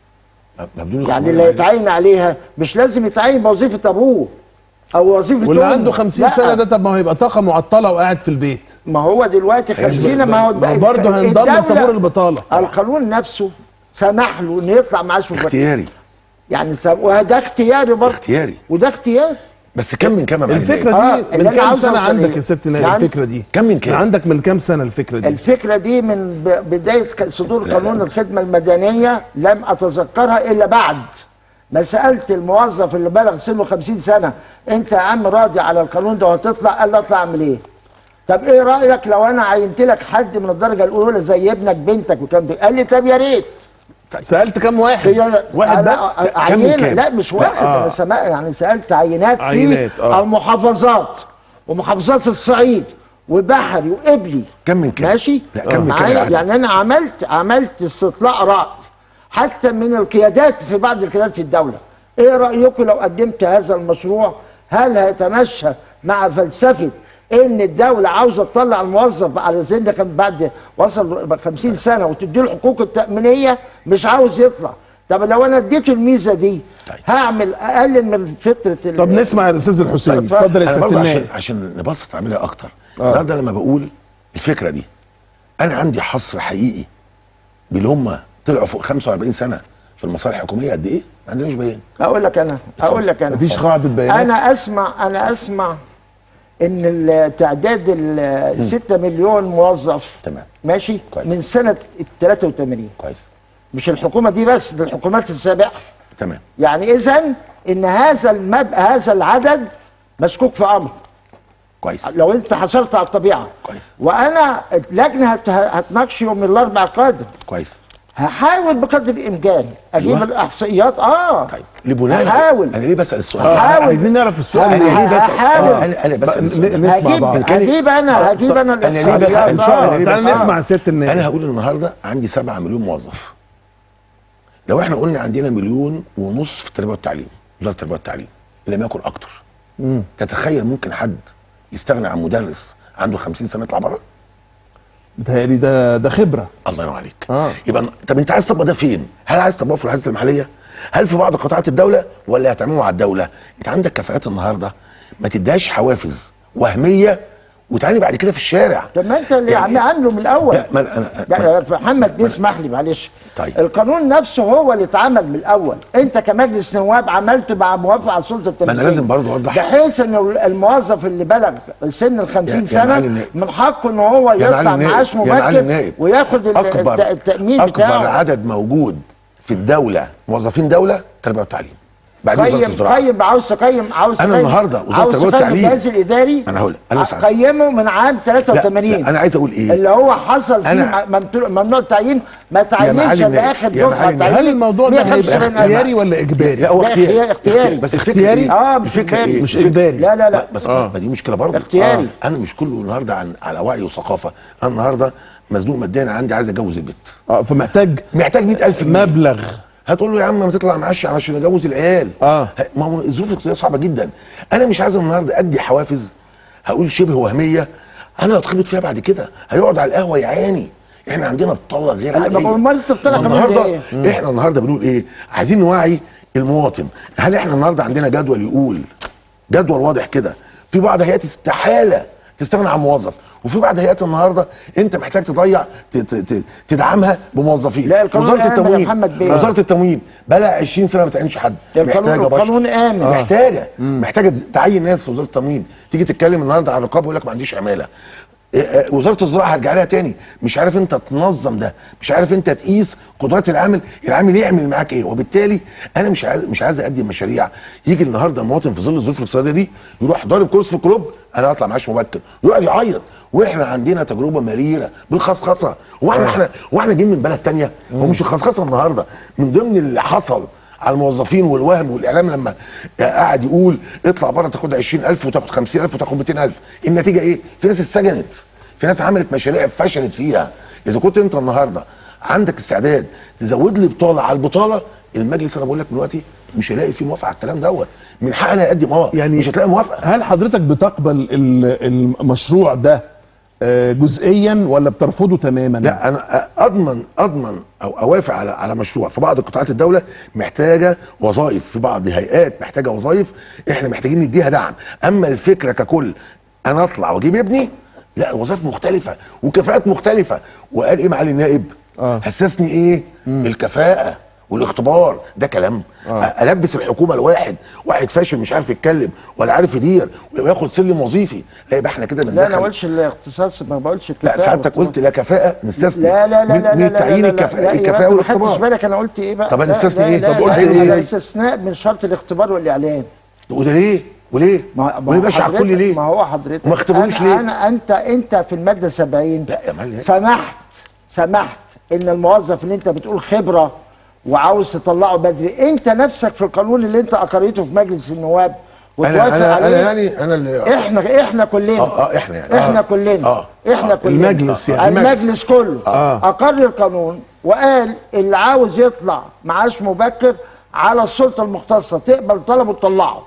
[SPEAKER 3] بدون
[SPEAKER 2] يعني اللي هيتعين عليها مش لازم يتعين بوظيفه ابوه او وظيفه
[SPEAKER 1] واللي
[SPEAKER 2] أمه.
[SPEAKER 1] عنده 50
[SPEAKER 2] لا،
[SPEAKER 1] سنه ده طب ما هو يبقى طاقه معطله وقاعد في البيت
[SPEAKER 2] ما هو دلوقتي 50 ما هو
[SPEAKER 1] ما هو برضه هينضم
[SPEAKER 2] الدولة-
[SPEAKER 1] لطابور البطاله
[SPEAKER 2] القانون نفسه سمح له انه يطلع معاش مبكر
[SPEAKER 3] اختياري
[SPEAKER 2] يعني سم... وده اختياري برضه
[SPEAKER 3] اختياري
[SPEAKER 2] وده اختيار
[SPEAKER 3] بس كم من كم يا معلم
[SPEAKER 1] الفكره
[SPEAKER 3] نايم؟
[SPEAKER 2] آه،
[SPEAKER 1] دي
[SPEAKER 2] اللي
[SPEAKER 1] من
[SPEAKER 2] أنا
[SPEAKER 1] كام
[SPEAKER 2] عاوز
[SPEAKER 1] سنه
[SPEAKER 2] أوصل
[SPEAKER 1] عندك
[SPEAKER 2] إيه؟
[SPEAKER 1] يا ست نايم
[SPEAKER 2] يعني
[SPEAKER 1] الفكره دي
[SPEAKER 3] كم من كام؟
[SPEAKER 1] عندك من كام سنه الفكره دي
[SPEAKER 2] الفكره دي من ب... بدايه ك- صدور
[SPEAKER 3] لا،
[SPEAKER 2] قانون
[SPEAKER 3] لا.
[SPEAKER 2] الخدمه المدنيه لم اتذكرها الا بعد ما سالت الموظف اللي بلغ سنه 50 سنه انت يا عم راضي على القانون ده وهتطلع قال لي اطلع اعمل ايه طب ايه رايك لو انا عينت لك حد من الدرجه الاولى زي ابنك بنتك وكان بي... قال لي طب يا ريت
[SPEAKER 1] سالت كام واحد
[SPEAKER 2] هي
[SPEAKER 1] واحد
[SPEAKER 2] أنا
[SPEAKER 1] بس
[SPEAKER 2] أ-
[SPEAKER 3] كم من
[SPEAKER 2] عينه
[SPEAKER 3] كام؟
[SPEAKER 2] لا مش واحد
[SPEAKER 1] آه.
[SPEAKER 2] انا سمع يعني سالت عينات,
[SPEAKER 1] عينات،
[SPEAKER 2] في
[SPEAKER 1] آه.
[SPEAKER 2] المحافظات ومحافظات الصعيد وبحري وقبلي
[SPEAKER 3] كم من كام؟
[SPEAKER 2] ماشي
[SPEAKER 3] لا، كم من كام
[SPEAKER 2] معايا
[SPEAKER 3] العدد؟
[SPEAKER 2] يعني انا عملت عملت استطلاع راي حتى من القيادات في بعض القيادات في الدوله ايه رايكم لو قدمت هذا المشروع هل هيتمشى مع فلسفه ان الدوله عاوزه تطلع الموظف على سن كان بعد وصل 50 سنه وتدي له الحقوق التامينيه مش عاوز يطلع طب لو انا اديته الميزه دي
[SPEAKER 3] طيب.
[SPEAKER 2] هعمل اقلل من فتره ال-
[SPEAKER 1] طب نسمع الاستاذ الحسين
[SPEAKER 2] اتفضل.
[SPEAKER 1] اتفضل يا
[SPEAKER 3] انا
[SPEAKER 1] ست
[SPEAKER 3] برضه عشان
[SPEAKER 1] النايم
[SPEAKER 3] عشان نبسط عملها اكتر النهارده لما بقول الفكره دي انا عندي حصر حقيقي باللي هم طلعوا فوق 45 سنه في المصالح الحكوميه قد ايه؟ ما عندناش بيان
[SPEAKER 2] اقول لك انا اقول لك انا
[SPEAKER 1] مفيش قاعده بيانات
[SPEAKER 2] انا اسمع انا اسمع ان التعداد ال 6 مليون موظف
[SPEAKER 3] تمام.
[SPEAKER 2] ماشي
[SPEAKER 3] كويس.
[SPEAKER 2] من سنه ال 83
[SPEAKER 3] كويس
[SPEAKER 2] مش الحكومه دي بس ده الحكومات السابقه
[SPEAKER 3] تمام
[SPEAKER 2] يعني اذا ان هذا المب... هذا العدد مشكوك في امر
[SPEAKER 3] كويس
[SPEAKER 2] لو انت حصلت على الطبيعه
[SPEAKER 3] كويس.
[SPEAKER 2] وانا اللجنه هت... هتناقش يوم الاربعاء القادم
[SPEAKER 3] كويس
[SPEAKER 2] هحاول بقدر الامكان اجيب
[SPEAKER 3] أيوة.
[SPEAKER 2] الاحصائيات اه
[SPEAKER 3] طيب لبناء
[SPEAKER 2] هحاول
[SPEAKER 3] انا ليه بسال السؤال
[SPEAKER 1] آه،
[SPEAKER 3] ده؟
[SPEAKER 2] هحاول.
[SPEAKER 1] عايزين نعرف السؤال
[SPEAKER 2] ه-
[SPEAKER 1] ليه
[SPEAKER 3] انا ليه بسال
[SPEAKER 2] هحاول.
[SPEAKER 3] انا انا, أنا بسال السؤال ده.
[SPEAKER 1] ن- نسمع
[SPEAKER 2] هجيب
[SPEAKER 1] بعض
[SPEAKER 2] هجيب انا هجيب انا
[SPEAKER 3] أنا ليه
[SPEAKER 2] الاحصائيات
[SPEAKER 3] بسأل؟
[SPEAKER 1] ان شاء
[SPEAKER 2] آه.
[SPEAKER 1] الله تعالى
[SPEAKER 3] بس-
[SPEAKER 1] نسمع ست النايم
[SPEAKER 3] انا هقول النهارده عندي 7 مليون موظف لو احنا قلنا عندنا مليون ونص في التربيه والتعليم وزاره التربيه والتعليم ان لم يكن اكتر تتخيل ممكن حد يستغنى عن مدرس عنده 50 سنه يطلع بره
[SPEAKER 1] بتهيألي ده ده خبره
[SPEAKER 3] الله ينور عليك
[SPEAKER 1] آه.
[SPEAKER 3] يبقى طب انت عايز تطبق ده فين هل عايز تطبقه في الوحدات المحليه هل في بعض قطاعات الدوله ولا هتعمله على الدوله انت عندك كفاءات النهارده ما تديهاش حوافز وهميه وتعاني بعد كده في الشارع
[SPEAKER 2] طب ما انت اللي
[SPEAKER 3] يعني-
[SPEAKER 2] يعني عامله من الاول
[SPEAKER 3] لا ما انا
[SPEAKER 2] لا
[SPEAKER 3] ما-
[SPEAKER 2] يا محمد بيسمح لي معلش
[SPEAKER 3] طيب.
[SPEAKER 2] القانون نفسه هو اللي اتعمل من الاول انت كمجلس نواب عملته مع موافقه على السلطه التنفيذيه
[SPEAKER 3] لازم برضه أوضح.
[SPEAKER 2] بحيث ان الموظف اللي بلغ سن ال 50
[SPEAKER 3] يا- يا
[SPEAKER 2] سنه
[SPEAKER 3] معالي النائب.
[SPEAKER 2] من حقه ان هو
[SPEAKER 3] يا
[SPEAKER 2] يطلع
[SPEAKER 3] معالي النائب،
[SPEAKER 2] معاش
[SPEAKER 3] يا معالي
[SPEAKER 2] مبكر
[SPEAKER 3] النائب.
[SPEAKER 2] وياخد ال-
[SPEAKER 3] اكبر
[SPEAKER 2] الت- التامين
[SPEAKER 3] اكبر
[SPEAKER 2] بتاعه
[SPEAKER 3] عدد موجود في الدوله موظفين دوله تربيه والتعليم بعدين وزاره
[SPEAKER 2] قيم
[SPEAKER 3] الزراعه
[SPEAKER 2] قيم عاوز تقيم عاوز
[SPEAKER 3] أنا
[SPEAKER 2] تقيم-
[SPEAKER 3] النهاردة وزارة
[SPEAKER 2] عاوز
[SPEAKER 3] التربية
[SPEAKER 2] تقيم
[SPEAKER 3] والتعليم.
[SPEAKER 2] الجهاز الاداري
[SPEAKER 3] أنا هقول لك، أنا بسألك.
[SPEAKER 2] قيمه من عام 83
[SPEAKER 3] لا، لا، أنا عايز أقول إيه؟
[SPEAKER 2] اللي هو حصل فيه
[SPEAKER 3] أنا-
[SPEAKER 2] ممنوع ممنوع التعيين ما تعينش
[SPEAKER 3] معالي النائب،
[SPEAKER 2] لاخر
[SPEAKER 3] يا
[SPEAKER 2] دفعه
[SPEAKER 3] معالي النائب.
[SPEAKER 1] هل الموضوع ده هيبقى
[SPEAKER 2] 175
[SPEAKER 1] اختياري ولا اجباري؟
[SPEAKER 3] لا هو
[SPEAKER 2] لا،
[SPEAKER 3] اختياري
[SPEAKER 2] اختياري- اختياري.
[SPEAKER 3] بس الفكره
[SPEAKER 1] اختياري؟
[SPEAKER 3] إيه؟
[SPEAKER 2] آه، مش
[SPEAKER 3] الفكره
[SPEAKER 2] إجباري.
[SPEAKER 3] إيه؟
[SPEAKER 1] مش
[SPEAKER 3] الفكرة-
[SPEAKER 1] إجباري.
[SPEAKER 2] لا، لا، لا.
[SPEAKER 3] بس
[SPEAKER 1] آه.
[SPEAKER 3] ما دي مشكله برضه
[SPEAKER 2] اختياري.
[SPEAKER 3] آه. انا مش كله النهارده عن على وعي وثقافه انا النهارده مزنوق ماديا عندي عايز اتجوز البت
[SPEAKER 1] اه فمحتاج
[SPEAKER 3] محتاج 100000 جنيه
[SPEAKER 1] مبلغ
[SPEAKER 3] هتقول له يا عم ما تطلع معاش عشان اجوز العيال
[SPEAKER 1] آه.
[SPEAKER 3] ه- ما هو الظروف الاقتصاديه صعبه جدا انا مش عايز النهارده ادي حوافز هقول شبه وهميه انا هتخبط فيها بعد كده هيقعد على القهوه يعاني احنا عندنا بطاله غير
[SPEAKER 2] لا، ما هو امال انت بتطلع
[SPEAKER 3] ما
[SPEAKER 2] كمان
[SPEAKER 3] النهارده
[SPEAKER 2] ليه؟
[SPEAKER 3] احنا النهارده بنقول ايه عايزين نوعي المواطن هل احنا النهارده عندنا جدول يقول جدول واضح كده في بعض هيئات استحاله تستغنى عن موظف وفي بعض هيئات النهارده انت محتاج تضيع ت- ت- ت- تدعمها بموظفين
[SPEAKER 2] لا، القانون
[SPEAKER 3] وزاره
[SPEAKER 2] آمن يا
[SPEAKER 3] التموين
[SPEAKER 2] محمد بيه.
[SPEAKER 3] وزاره التموين بقى 20 سنه ما تعينش حد
[SPEAKER 2] القانون-
[SPEAKER 3] محتاجة بشر.
[SPEAKER 2] القانون آمن. آه.
[SPEAKER 3] محتاجه محتاجه تعين ناس في وزاره التموين تيجي تتكلم النهارده عن الرقابه يقول لك ما عنديش عماله إيه، إيه، وزاره الزراعه هرجع لها تاني مش عارف انت تنظم ده مش عارف انت تقيس قدرات العامل العامل يعمل معاك ايه وبالتالي انا مش عايز مش عايز اقدم مشاريع يجي النهارده المواطن في ظل الظروف الاقتصاديه دي يروح ضارب كورس في الكلوب انا هطلع معاش مبكر يقعد يعيط واحنا عندنا تجربه مريره بالخصخصه واحنا احنا واحنا جايين من بلد تانية هو مش الخصخصه النهارده من ضمن اللي حصل على الموظفين والوهم والاعلام لما قاعد يقول اطلع بره تاخد 20000 وتاخد 50000 وتاخد 200000 النتيجه ايه؟ في ناس اتسجنت في ناس عملت مشاريع فشلت فيها اذا كنت انت النهارده عندك استعداد تزود لي بطاله على البطاله المجلس انا بقول لك دلوقتي مش هيلاقي فيه موافقه على الكلام دوت من حقنا يقدم اه
[SPEAKER 1] يعني
[SPEAKER 3] مش هتلاقي موافقه
[SPEAKER 1] هل حضرتك بتقبل ال- المشروع ده آه، جزئيا ولا بترفضه تماما؟
[SPEAKER 3] لا انا اضمن اضمن او اوافق على على مشروع في بعض قطاعات الدوله محتاجه وظائف في بعض هيئات محتاجه وظائف احنا محتاجين نديها دعم اما الفكره ككل انا اطلع واجيب ابني لا وظائف مختلفه وكفاءات مختلفه وقال ايه معالي النائب
[SPEAKER 1] آه.
[SPEAKER 3] حسسني ايه الكفاءه والاختبار ده كلام
[SPEAKER 1] آه.
[SPEAKER 3] آه. البس الحكومه لواحد واحد فاشل مش عارف يتكلم ولا عارف يدير وياخد سلم وظيفي لا يبقى احنا كده
[SPEAKER 2] لا انا
[SPEAKER 3] بندخل
[SPEAKER 2] ما قلتش الاختصاص ما بقولش
[SPEAKER 3] لا
[SPEAKER 2] الكفاءة
[SPEAKER 3] سعادتك قلت لا كفاءه نستثني
[SPEAKER 2] لا لا لا
[SPEAKER 3] من-
[SPEAKER 2] لا
[SPEAKER 3] من
[SPEAKER 2] لا لا
[SPEAKER 3] تعيين
[SPEAKER 2] لا لا
[SPEAKER 3] الكفاءه
[SPEAKER 2] لا
[SPEAKER 3] الكفاءه
[SPEAKER 2] يا ما خدتش
[SPEAKER 3] والاختبار
[SPEAKER 2] بالك انا قلت ايه بقى
[SPEAKER 3] طب
[SPEAKER 2] لا،
[SPEAKER 3] هنستثني
[SPEAKER 2] لا،
[SPEAKER 3] إيه؟
[SPEAKER 2] لا،
[SPEAKER 3] طب قلت
[SPEAKER 2] لا،
[SPEAKER 3] إيه؟
[SPEAKER 2] لا،
[SPEAKER 3] إيه؟
[SPEAKER 2] الاستثناء من شرط الاختبار والاعلان
[SPEAKER 3] وده ليه؟ وليه؟
[SPEAKER 2] ما
[SPEAKER 3] وليه باشا على
[SPEAKER 2] حضرتك-
[SPEAKER 3] الكل ليه؟
[SPEAKER 2] ما هو حضرتك
[SPEAKER 3] وما اختبروش
[SPEAKER 2] أنا-
[SPEAKER 3] ليه؟
[SPEAKER 2] انا انت انت في الماده 70
[SPEAKER 3] لا يا معلم
[SPEAKER 2] سمحت سمحت ان الموظف اللي انت بتقول خبره وعاوز تطلعه بدري انت نفسك في القانون اللي انت اقريته في مجلس النواب
[SPEAKER 3] انا
[SPEAKER 2] وتوافق
[SPEAKER 3] انا
[SPEAKER 2] عليه
[SPEAKER 3] انا يعني انا اللي
[SPEAKER 2] احنا احنا كلنا
[SPEAKER 3] اه اه احنا يعني
[SPEAKER 2] احنا
[SPEAKER 3] آه.
[SPEAKER 2] كلنا
[SPEAKER 3] اه
[SPEAKER 2] احنا
[SPEAKER 3] آه.
[SPEAKER 2] كلنا
[SPEAKER 1] المجلس يعني.
[SPEAKER 2] المجلس كله
[SPEAKER 1] آه.
[SPEAKER 2] اقر القانون وقال اللي عاوز يطلع معاش مبكر على السلطه المختصه تقبل طلبه تطلعه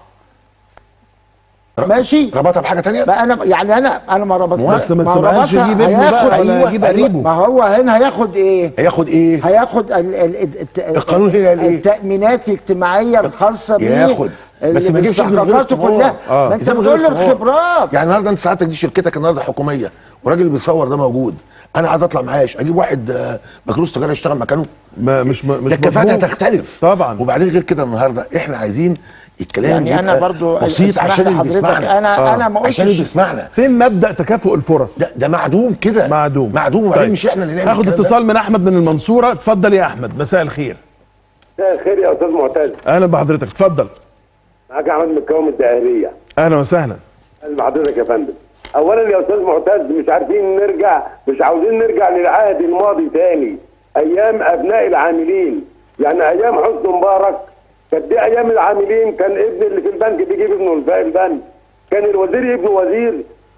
[SPEAKER 2] ماشي
[SPEAKER 3] ربطها بحاجه تانية؟
[SPEAKER 2] بقى انا يعني انا انا ما ربطت
[SPEAKER 1] بس بس ما قالش يجيب ابنه بقى ولا يجيب قريبه
[SPEAKER 2] ما هو هنا هياخد ايه
[SPEAKER 3] هياخد ايه؟
[SPEAKER 2] هياخد ال ال الت-
[SPEAKER 3] القانون هنا قال إيه؟
[SPEAKER 2] التأمينات الاجتماعية الخاصة بيه
[SPEAKER 3] ياخد. بس ما يجيبش ابنه من غير
[SPEAKER 2] باستحقاقاته
[SPEAKER 3] اختبار.
[SPEAKER 2] كلها
[SPEAKER 1] آه.
[SPEAKER 2] ما انت
[SPEAKER 3] إزاي من غير
[SPEAKER 2] بتقول لي
[SPEAKER 3] اختبار؟
[SPEAKER 2] الخبرات
[SPEAKER 3] يعني النهارده انت ساعتك دي شركتك النهارده حكوميه والراجل اللي بيصور ده موجود انا عايز اطلع معاش اجيب واحد آه، بكالوريوس تجاره يشتغل مكانه
[SPEAKER 1] ما مش مش
[SPEAKER 3] ده الكفاءه
[SPEAKER 1] مضمون.
[SPEAKER 3] هتختلف
[SPEAKER 1] طبعا
[SPEAKER 3] وبعدين غير كده النهارده احنا عايزين الكلام
[SPEAKER 2] يعني انا
[SPEAKER 3] يبقى
[SPEAKER 2] برضو
[SPEAKER 3] بسيط
[SPEAKER 2] اسمح
[SPEAKER 3] عشان اللي
[SPEAKER 2] لحضرتك،
[SPEAKER 3] بيسمعنا
[SPEAKER 2] انا
[SPEAKER 1] آه.
[SPEAKER 2] انا ما
[SPEAKER 3] عشان اللي
[SPEAKER 2] قلتش
[SPEAKER 3] بيسمعنا
[SPEAKER 1] فين مبدا تكافؤ الفرص؟
[SPEAKER 3] ده ده معدوم كده
[SPEAKER 1] معدوم
[SPEAKER 3] معدوم وبعدين مش احنا اللي نعمل
[SPEAKER 1] هاخد
[SPEAKER 3] الكلام ده.
[SPEAKER 1] اتصال من احمد من المنصوره اتفضل يا احمد مساء الخير
[SPEAKER 4] مساء الخير يا استاذ معتز
[SPEAKER 1] اهلا بحضرتك اتفضل
[SPEAKER 4] معاك احمد مكاوم الدقهليه
[SPEAKER 1] اهلا وسهلا
[SPEAKER 4] اهلا بحضرتك يا فندم اولا يا استاذ معتز مش عارفين نرجع مش عاوزين نرجع للعهد الماضي تاني ايام ابناء العاملين يعني ايام حسني مبارك كانت دي ايام العاملين كان ابن اللي في البنك بيجيب ابنه الف- البنك كان الوزير ابنه وزير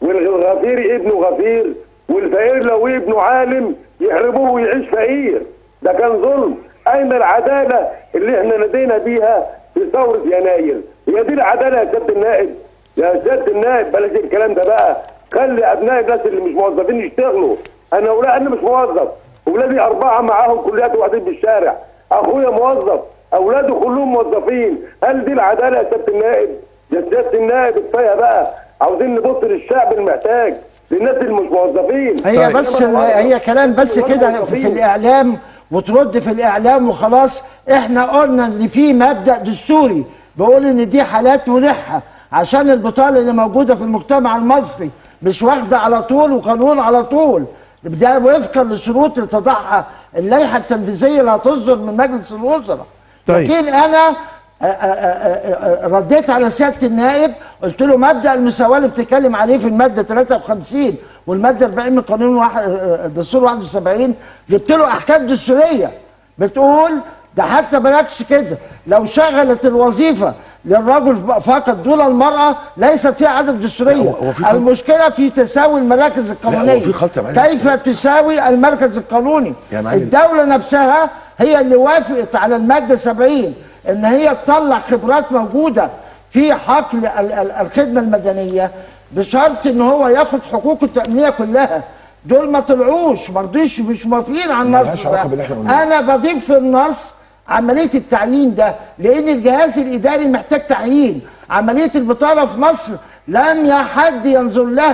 [SPEAKER 4] والغفير ابنه غفير والفقير لو ابنه عالم يحربوه ويعيش فقير ده كان ظلم اين العداله اللي احنا نادينا بيها في ثوره يناير هي دي العداله يا سياده النائب يا سياده النائب بلاش الكلام ده بقى خلي ابناء الناس اللي مش موظفين يشتغلوا انا ولا انا مش موظف اولادي اربعه معاهم كليات وقاعدين في الشارع اخويا موظف اولاده كلهم موظفين هل دي العداله يا سياده النائب يا سياده النائب كفايه بقى عاوزين نبص للشعب المحتاج للناس اللي مش موظفين
[SPEAKER 2] هي
[SPEAKER 1] طيب.
[SPEAKER 2] بس ال- هي كلام بس كده في, في الاعلام وترد في الاعلام وخلاص احنا قلنا ان في مبدا دستوري بيقول ان دي حالات مريحه عشان البطاله اللي موجوده في المجتمع المصري مش واخده على طول وقانون على طول ده وفقا للشروط اللي تضعها اللائحه التنفيذيه اللي هتصدر من مجلس الوزراء
[SPEAKER 1] طيب.
[SPEAKER 2] لكن انا آ- آ- آ- آ- رديت على سياده النائب قلت له مبدا المساواه اللي بتتكلم عليه في الماده 53 والماده 40 من قانون واحد- آ- آ- دستور 71 جبت له احكام دستوريه بتقول ده حتى بلاكش كده لو شغلت الوظيفه للرجل فقط دون المراه ليست فيها عدم دستوريه
[SPEAKER 3] لا، هو- هو في خلط.
[SPEAKER 2] المشكله في تساوي المراكز القانونيه
[SPEAKER 3] هو في خلط يا معلم.
[SPEAKER 2] كيف تساوي المركز القانوني
[SPEAKER 3] يا معلم.
[SPEAKER 2] الدولة نفسها هي اللي وافقت على المادة 70 ان هي تطلع خبرات موجودة في حقل ال- ال- الخدمة المدنية بشرط ان هو ياخد حقوقه التأمينية كلها دول ما طلعوش ما رضيش مش موافقين على النص
[SPEAKER 3] ملهاش علاقة باللي احنا قلناه.
[SPEAKER 2] انا بضيف في النص عملية التعيين ده لان الجهاز الاداري محتاج تعيين عملية البطالة في مصر لم يا حد ينظر لها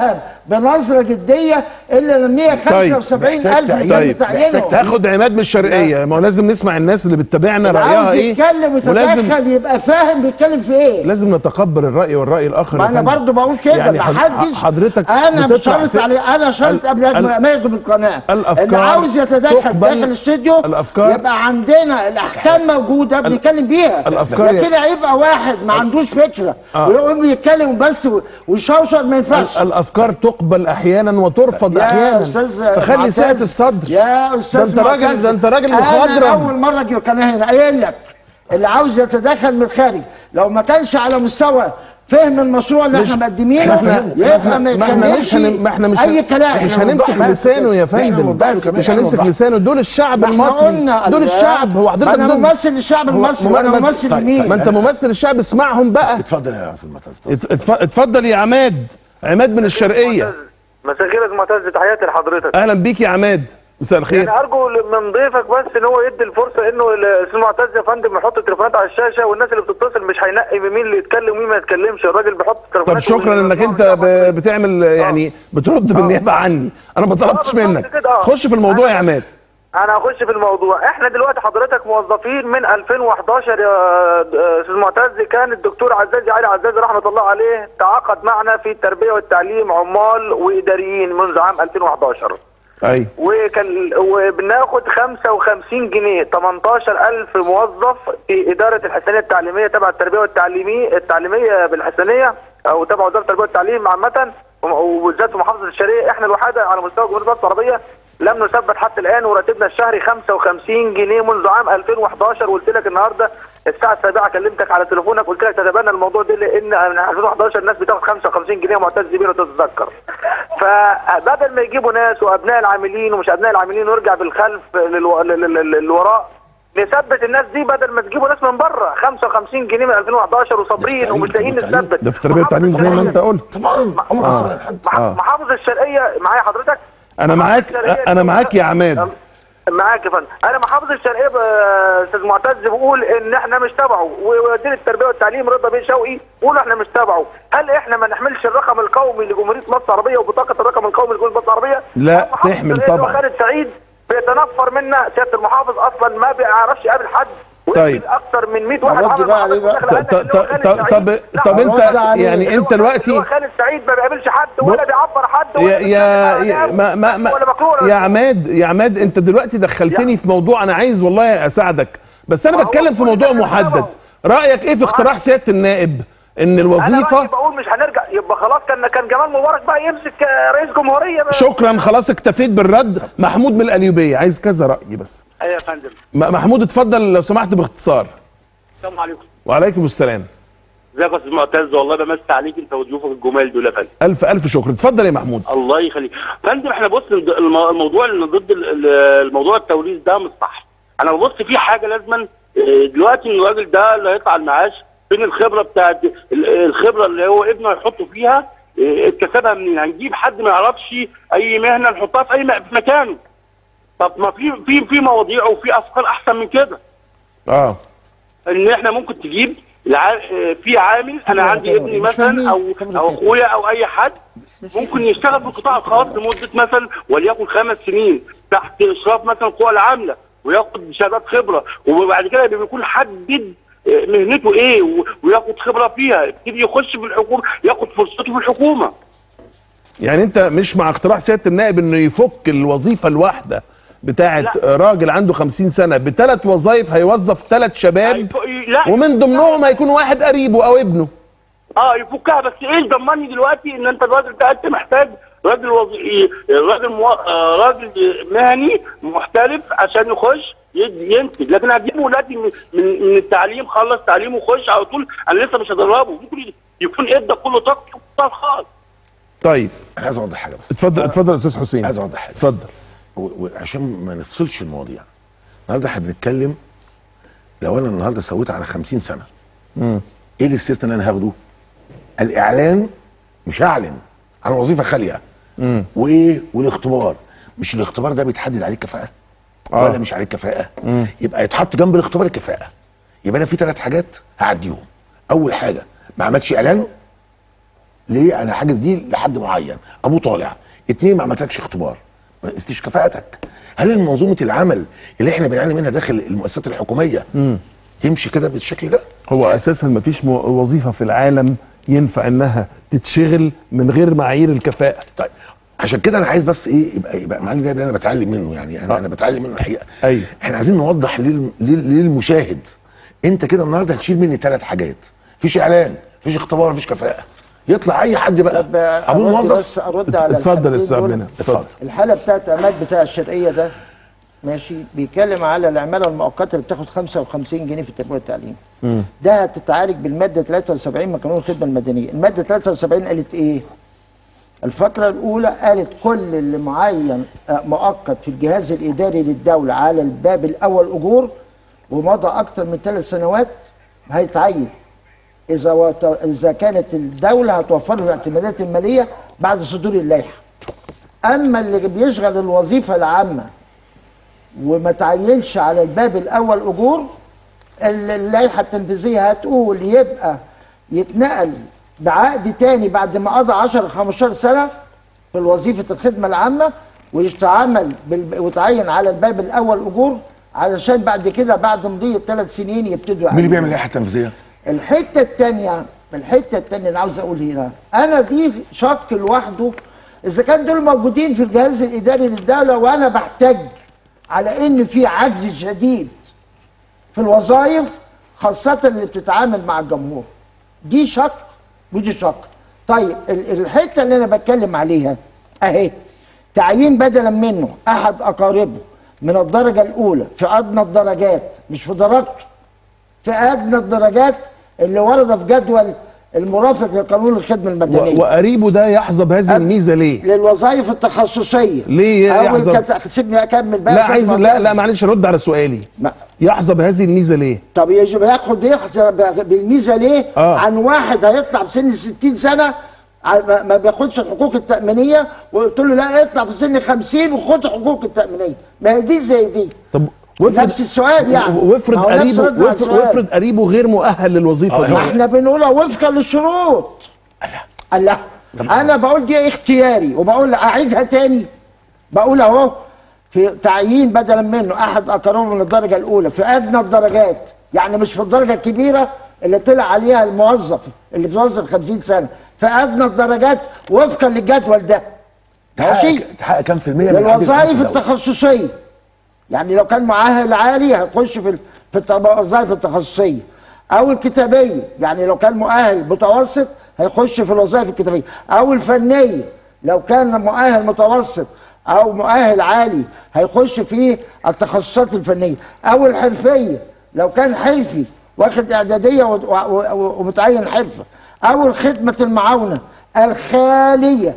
[SPEAKER 2] بنظره جديه الا لما 175
[SPEAKER 3] محتاج
[SPEAKER 2] الف
[SPEAKER 3] تعيين.
[SPEAKER 2] تم
[SPEAKER 1] طيب
[SPEAKER 2] تعيينهم
[SPEAKER 1] تاخد عماد من الشرقيه ما هو لازم نسمع الناس اللي بتتابعنا
[SPEAKER 2] اللي
[SPEAKER 1] رايها
[SPEAKER 2] عاوز
[SPEAKER 1] ايه
[SPEAKER 2] يتكلم
[SPEAKER 1] ولازم
[SPEAKER 2] ويتدخل يبقى فاهم بيتكلم في ايه
[SPEAKER 1] لازم نتقبل الراي والراي الاخر
[SPEAKER 2] ما
[SPEAKER 1] يا
[SPEAKER 2] انا
[SPEAKER 1] فندم.
[SPEAKER 2] برضو بقول كده
[SPEAKER 1] يعني
[SPEAKER 2] ما
[SPEAKER 1] حض-
[SPEAKER 2] حدش
[SPEAKER 1] حضرتك
[SPEAKER 2] انا
[SPEAKER 1] بتطلع
[SPEAKER 2] بشرط
[SPEAKER 1] في-
[SPEAKER 2] عليه انا شرط
[SPEAKER 1] ال-
[SPEAKER 2] قبل
[SPEAKER 1] ال-
[SPEAKER 2] ما يجي القناه
[SPEAKER 1] الأفكار
[SPEAKER 2] اللي عاوز يتدخل
[SPEAKER 1] تقبل-
[SPEAKER 2] داخل الاستوديو
[SPEAKER 1] الأفكار-
[SPEAKER 2] يبقى عندنا الاحكام موجوده بنتكلم بيها
[SPEAKER 1] الأفكار-
[SPEAKER 2] لكن هيبقى واحد ما عندوش فكره
[SPEAKER 1] آه.
[SPEAKER 2] ويقوم يتكلم بس و- ويشوشر ما ينفعش
[SPEAKER 1] ال- الافكار تقبل احيانا وترفض
[SPEAKER 2] يا
[SPEAKER 1] احيانا
[SPEAKER 2] استاذ
[SPEAKER 1] فخلي
[SPEAKER 2] معتز،
[SPEAKER 1] سعه الصدر
[SPEAKER 2] يا استاذ
[SPEAKER 1] ده انت راجل
[SPEAKER 2] معتز،
[SPEAKER 1] ده انت راجل
[SPEAKER 2] انا
[SPEAKER 1] مخضرم
[SPEAKER 2] اول مره اجي القناه هنا قايل لك اللي عاوز يتدخل من الخارج لو ما كانش على مستوى فهم المشروع اللي احنا مقدمينه
[SPEAKER 1] احنا
[SPEAKER 2] يبقى ما
[SPEAKER 1] ما احنا مش
[SPEAKER 2] يتكلمش
[SPEAKER 1] هن... ما احنا مش
[SPEAKER 2] اي كلام
[SPEAKER 1] مش
[SPEAKER 2] إحنا
[SPEAKER 1] هنمسك
[SPEAKER 2] بنوضح بس
[SPEAKER 1] لسانه يا
[SPEAKER 2] كده.
[SPEAKER 1] فندم
[SPEAKER 3] بنوضح له كمان،
[SPEAKER 1] مش
[SPEAKER 3] إحنا
[SPEAKER 1] هنمسك
[SPEAKER 3] بنوضح.
[SPEAKER 1] لسانه دول الشعب
[SPEAKER 2] ما احنا
[SPEAKER 1] المصري
[SPEAKER 2] قلنا
[SPEAKER 1] دول
[SPEAKER 2] الله.
[SPEAKER 1] الشعب هو حضرتك
[SPEAKER 2] انا
[SPEAKER 1] ضد-
[SPEAKER 2] ممثل الشعب
[SPEAKER 1] هو-
[SPEAKER 2] المصري
[SPEAKER 1] ما-
[SPEAKER 2] وانا
[SPEAKER 1] ما-
[SPEAKER 2] ممثل
[SPEAKER 3] طيب،
[SPEAKER 2] لمين
[SPEAKER 1] ما انت ممثل الشعب اسمعهم بقى
[SPEAKER 3] اتفضل يا استاذ معتز
[SPEAKER 1] ات- اتف- اتفضل يا عماد عماد من الشرقيه
[SPEAKER 5] مساء الخير يا أستاذ معتز تحياتي لحضرتك
[SPEAKER 1] اهلا بيك يا عماد مساء الخير
[SPEAKER 5] يعني ارجو من ضيفك بس ان هو يدي الفرصه انه الاستاذ معتز يا فندم يحط التليفونات على الشاشه والناس اللي بتتصل مش هينقي مين اللي يتكلم ومين ما يتكلمش الراجل بيحط
[SPEAKER 1] طب
[SPEAKER 5] التليفونات
[SPEAKER 1] شكرا انك انت ب- بتعمل يعني بترد بالنيابه عني انا ما طلبتش
[SPEAKER 5] بالظبط
[SPEAKER 1] منك
[SPEAKER 5] كده، آه.
[SPEAKER 1] خش في الموضوع يا عماد
[SPEAKER 5] انا هخش في الموضوع احنا دلوقتي حضرتك موظفين من 2011 يا آه، استاذ معتز كان الدكتور عزازي علي عزازي رحمه الله عليه تعاقد معنا في التربيه والتعليم عمال واداريين منذ عام 2011
[SPEAKER 1] ايوه
[SPEAKER 5] وكان وبناخد 55 جنيه 18000 موظف في اداره الحسنيه التعليميه تبع التربيه والتعليميه التعليميه بالحسنيه او تبع وزاره التربيه والتعليم عامه وبالذات في محافظه الشرقيه احنا الوحيده على مستوى جمهوريه مصر العربيه لم نثبت حتى الان وراتبنا الشهري 55 جنيه منذ عام 2011 وقلت لك النهارده الساعه السابعه كلمتك على تليفونك قلت لك تتبنى الموضوع ده لان من 2011 الناس بتاخد 55 جنيه معتز بيه لو تتذكر فبدل ما يجيبوا ناس وابناء العاملين ومش ابناء العاملين ونرجع بالخلف للو... لل- لل- للوراء نثبت الناس دي بدل ما تجيبوا ناس من بره 55 جنيه من 2011 وصابرين
[SPEAKER 3] بالتعليم،
[SPEAKER 5] ومش لاقيين
[SPEAKER 3] بالتعليم.
[SPEAKER 5] نثبت
[SPEAKER 1] ده في التربيه والتعليم زي ما انت قلت
[SPEAKER 3] طبعا عمر حسن الحاج
[SPEAKER 5] مح-
[SPEAKER 1] آه.
[SPEAKER 5] محافظ الشرقيه معايا حضرتك
[SPEAKER 1] انا معاك انا معاك يا عماد
[SPEAKER 5] معاك يا فندم انا محافظ الشرقيه ب- استاذ معتز بقول ان احنا مش تبعه ووزير التربيه والتعليم رضا بيه شوقي بيقولوا احنا مش تبعه هل احنا ما نحملش الرقم القومي لجمهوريه مصر العربيه وبطاقه الرقم القومي لجمهوريه مصر العربيه
[SPEAKER 1] لا،
[SPEAKER 5] محافظ
[SPEAKER 1] تحمل
[SPEAKER 5] الشرقية
[SPEAKER 1] طبعا.
[SPEAKER 5] خالد سعيد بيتنفر منا سياده المحافظ اصلا ما بيعرفش يقابل حد
[SPEAKER 1] طيب.
[SPEAKER 5] ويقابل اكتر من 100 واحد
[SPEAKER 2] أرد
[SPEAKER 5] عمل
[SPEAKER 2] بقى
[SPEAKER 5] مع
[SPEAKER 2] عليه بقى.
[SPEAKER 5] حضرتك
[SPEAKER 1] طب
[SPEAKER 5] دخل قال
[SPEAKER 1] طب
[SPEAKER 5] إن هو
[SPEAKER 1] طب
[SPEAKER 5] خالد
[SPEAKER 1] طب
[SPEAKER 5] سعيد.
[SPEAKER 1] طب
[SPEAKER 5] لا،
[SPEAKER 1] انت
[SPEAKER 2] أرد عليه.
[SPEAKER 1] يعني
[SPEAKER 5] اللي هو-
[SPEAKER 1] انت دلوقتي
[SPEAKER 5] اللي هو خالد سعيد ما بيقابلش حد ولا
[SPEAKER 1] ب-
[SPEAKER 5] بيعبر حد
[SPEAKER 1] يا
[SPEAKER 5] ولا
[SPEAKER 1] يا
[SPEAKER 5] بيتكلم
[SPEAKER 1] يا-
[SPEAKER 5] على
[SPEAKER 1] ما ما ما
[SPEAKER 5] ولا مكروه
[SPEAKER 1] يا عماد يا عماد انت دلوقتي دخلتني في موضوع انا عايز والله اساعدك بس انا
[SPEAKER 5] ما هو
[SPEAKER 1] بتكلم في
[SPEAKER 5] كل
[SPEAKER 1] موضوع
[SPEAKER 5] ده
[SPEAKER 1] محدد
[SPEAKER 5] بسببه.
[SPEAKER 1] رايك ايه في اقتراح سياده النائب ان
[SPEAKER 5] انا
[SPEAKER 1] الوظيفه
[SPEAKER 5] رأيي بقول مش هنرجع يبقى خلاص كان كان جمال مبارك بقى يمسك آه، رئيس جمهوريه بقى.
[SPEAKER 1] شكرا خلاص اكتفيت بالرد محمود من القليوبيه عايز كذا راي بس
[SPEAKER 6] ايوه يا فندم
[SPEAKER 1] م- محمود اتفضل لو سمحت باختصار
[SPEAKER 6] السلام عليكم
[SPEAKER 1] وعليكم السلام
[SPEAKER 6] ازيك يا استاذ معتز والله بمسي عليك انت وضيوفك الجمال دول يا فندم
[SPEAKER 1] الف الف شكر اتفضل يا محمود
[SPEAKER 6] الله يخليك فندم احنا بص الم- الموضوع اللي ضد ال- ال- الموضوع التوريث ده مش صح انا ببص في حاجه لازما اه، دلوقتي ان الراجل ده اللي هيطلع المعاش فين الخبره بتاعت ال- الخبره اللي هو ابنه هيحطه فيها اه، اكتسبها منين هنجيب حد ما يعرفش اي مهنه نحطها في اي م- في مكانه طب ما في في في مواضيع وفي افكار احسن من كده
[SPEAKER 1] اه
[SPEAKER 6] ان احنا ممكن تجيب الع... آه، في عامل انا عندي ابني
[SPEAKER 2] مش فاهمين.
[SPEAKER 6] مثلا او
[SPEAKER 2] خبرة
[SPEAKER 6] او
[SPEAKER 2] كده.
[SPEAKER 6] اخويا او اي حد ممكن يشتغل في القطاع الخاص لمده مثلا وليكن خمس سنين تحت اشراف مثلا القوى العامله وياخد شهادات خبره وبعد كده بيكون حدد آه، مهنته ايه و- وياخد خبره فيها يبتدي يخش في الحكومه ياخد فرصته في الحكومه
[SPEAKER 1] يعني انت مش مع اقتراح سياده النائب انه يفك الوظيفه الواحده بتاعت
[SPEAKER 6] لا.
[SPEAKER 1] راجل عنده 50 سنه بثلاث وظائف هيوظف ثلاث شباب
[SPEAKER 6] هيف- لا
[SPEAKER 1] ومن ضمنهم هيكون واحد قريبه او ابنه
[SPEAKER 6] اه يفكها بس ايه ضمني دلوقتي ان انت الراجل ده انت محتاج راجل وظي... راجل مو... آه، راجل مهني محترف عشان يخش يد- ينتج لكن هتجيبه دلوقتي من من من التعليم خلص تعليم وخش على طول انا لسه مش هدربه ممكن يكون ادى كله طاقته في القطاع الخاص
[SPEAKER 1] طيب
[SPEAKER 3] انا عايز اوضح حاجه بس
[SPEAKER 1] اتفضل اتفضل يا استاذ حسين
[SPEAKER 3] عايز اوضح حاجه
[SPEAKER 1] اتفضل
[SPEAKER 3] و- وعشان ما نفصلش المواضيع النهارده احنا بنتكلم لو انا النهارده سويت على 50 سنه ايه الاستثناء اللي انا هاخده؟ الاعلان مش هعلن عن وظيفه خاليه وايه والاختبار مش الاختبار ده بيتحدد عليه كفاءه
[SPEAKER 1] آه.
[SPEAKER 3] ولا مش عليه كفاءه يبقى يتحط جنب الاختبار الكفاءه يبقى انا في ثلاث حاجات هعديهم اول حاجه ما عملش اعلان ليه انا حاجز دي لحد معين ابوه طالع اتنين ما عملتلكش اختبار ما قستش كفاءتك هل منظومه العمل اللي احنا بنعاني منها داخل المؤسسات الحكوميه تمشي كده بالشكل ده
[SPEAKER 1] هو اساسا ما فيش وظيفه في العالم ينفع انها تتشغل من غير معايير الكفاءه
[SPEAKER 3] طيب عشان كده انا عايز بس ايه يبقى يبقى معلم ده اللي انا بتعلم منه يعني انا
[SPEAKER 1] آه.
[SPEAKER 3] انا بتعلم منه الحقيقه
[SPEAKER 1] أيوة.
[SPEAKER 3] احنا عايزين نوضح لل- لل- للمشاهد انت كده النهارده هتشيل مني ثلاث حاجات مفيش اعلان مفيش اختبار مفيش كفاءه يطلع اي حد بقى
[SPEAKER 2] طب آه،
[SPEAKER 3] ابو
[SPEAKER 2] أرد
[SPEAKER 3] الموظف
[SPEAKER 2] بس ارد على
[SPEAKER 1] اتفضل يا
[SPEAKER 2] الحاجتين
[SPEAKER 1] استاذ
[SPEAKER 2] دول.
[SPEAKER 1] عبد اتفضل
[SPEAKER 2] الحاله بتاعت عماد بتاع الشرقيه ده ماشي بيتكلم على العماله المؤقته اللي بتاخد 55 جنيه في التربيه والتعليم ده هتتعالج بالماده 73 من قانون الخدمه المدنيه الماده 73 قالت ايه الفقره الاولى قالت كل اللي معين آه، مؤقت في الجهاز الاداري للدوله على الباب الاول اجور ومضى اكتر من ثلاث سنوات هيتعين اذا وت... اذا كانت الدوله هتوفر له الاعتمادات الماليه بعد صدور اللائحه اما اللي بيشغل الوظيفه العامه وما تعينش على الباب الاول اجور ال- اللائحه التنفيذيه هتقول يبقى يتنقل بعقد تاني بعد ما قضى 10 15 سنه في وظيفه الخدمه العامه ويستعمل بال... ويتعين على الباب الاول اجور علشان بعد كده بعد مضي الثلاث سنين يبتدوا
[SPEAKER 3] مين اللي
[SPEAKER 2] يعينوا.
[SPEAKER 3] بيعمل اللائحه التنفيذيه؟
[SPEAKER 2] الحته الثانيه الحته الثانيه اللي عاوز اقول هنا انا دي شق لوحده اذا كان دول موجودين في الجهاز الاداري للدوله وانا بحتج على ان في عجز شديد في الوظائف خاصه اللي بتتعامل مع الجمهور دي شق ودي شق طيب ال- الحته اللي انا بتكلم عليها اهي تعيين بدلا منه احد اقاربه من الدرجه الاولى في ادنى الدرجات مش في درجته في ادنى الدرجات اللي ورد في جدول المرافق لقانون الخدمه المدنيه
[SPEAKER 1] و- وقريبه ده يحظى بهذه الميزه ليه؟
[SPEAKER 2] للوظائف التخصصيه
[SPEAKER 1] ليه
[SPEAKER 2] اول
[SPEAKER 1] يحظى؟
[SPEAKER 2] كت... سيبني اكمل بقى
[SPEAKER 1] لا
[SPEAKER 2] عشان
[SPEAKER 1] عايز
[SPEAKER 2] ما
[SPEAKER 1] لا
[SPEAKER 2] أبقاش-
[SPEAKER 1] لا معلش رد على سؤالي
[SPEAKER 2] ما-
[SPEAKER 1] يحظى بهذه الميزه ليه؟
[SPEAKER 2] طب يجب ياخد يحصل ب- بالميزه ليه
[SPEAKER 1] آه.
[SPEAKER 2] عن واحد هيطلع في سن 60 سنه ع- ما ما بياخدش الحقوق التامينيه وقلت له لا اطلع في سن 50 وخد حقوق التامينيه ما هي دي زي دي
[SPEAKER 1] طب
[SPEAKER 2] نفس السؤال يعني.
[SPEAKER 1] وافرض
[SPEAKER 2] ما هو نفس
[SPEAKER 1] قريبه
[SPEAKER 2] رد على
[SPEAKER 1] وافرض,
[SPEAKER 2] السؤال.
[SPEAKER 1] وافرض قريبه غير مؤهل للوظيفه
[SPEAKER 3] آه،
[SPEAKER 1] دي
[SPEAKER 2] ما احنا بنقولها وفقا للشروط الله انا بقول دي اختياري وبقول اعيدها تاني بقول اهو في تعيين بدلا منه احد اقاربه من الدرجه الاولى في ادنى الدرجات يعني مش في الدرجه الكبيره اللي طلع عليها الموظف اللي بيوظف 50 سنه في ادنى الدرجات وفقا للجدول ده ماشي
[SPEAKER 3] تحقق تحقق كام في المية من العدد
[SPEAKER 2] للوظائف
[SPEAKER 3] الخمسة دول؟
[SPEAKER 2] التخصصيه يعني لو كان مؤهل عالي هيخش في ال- في الت- الوظائف التخصصيه او الكتابيه يعني لو كان مؤهل متوسط هيخش في الوظائف الكتابيه او الفنيه لو كان مؤهل متوسط او مؤهل عالي هيخش في التخصصات الفنيه او الحرفيه لو كان حرفي واخد اعداديه و- و- و- ومتعين حرفه او الخدمه المعاونه الخاليه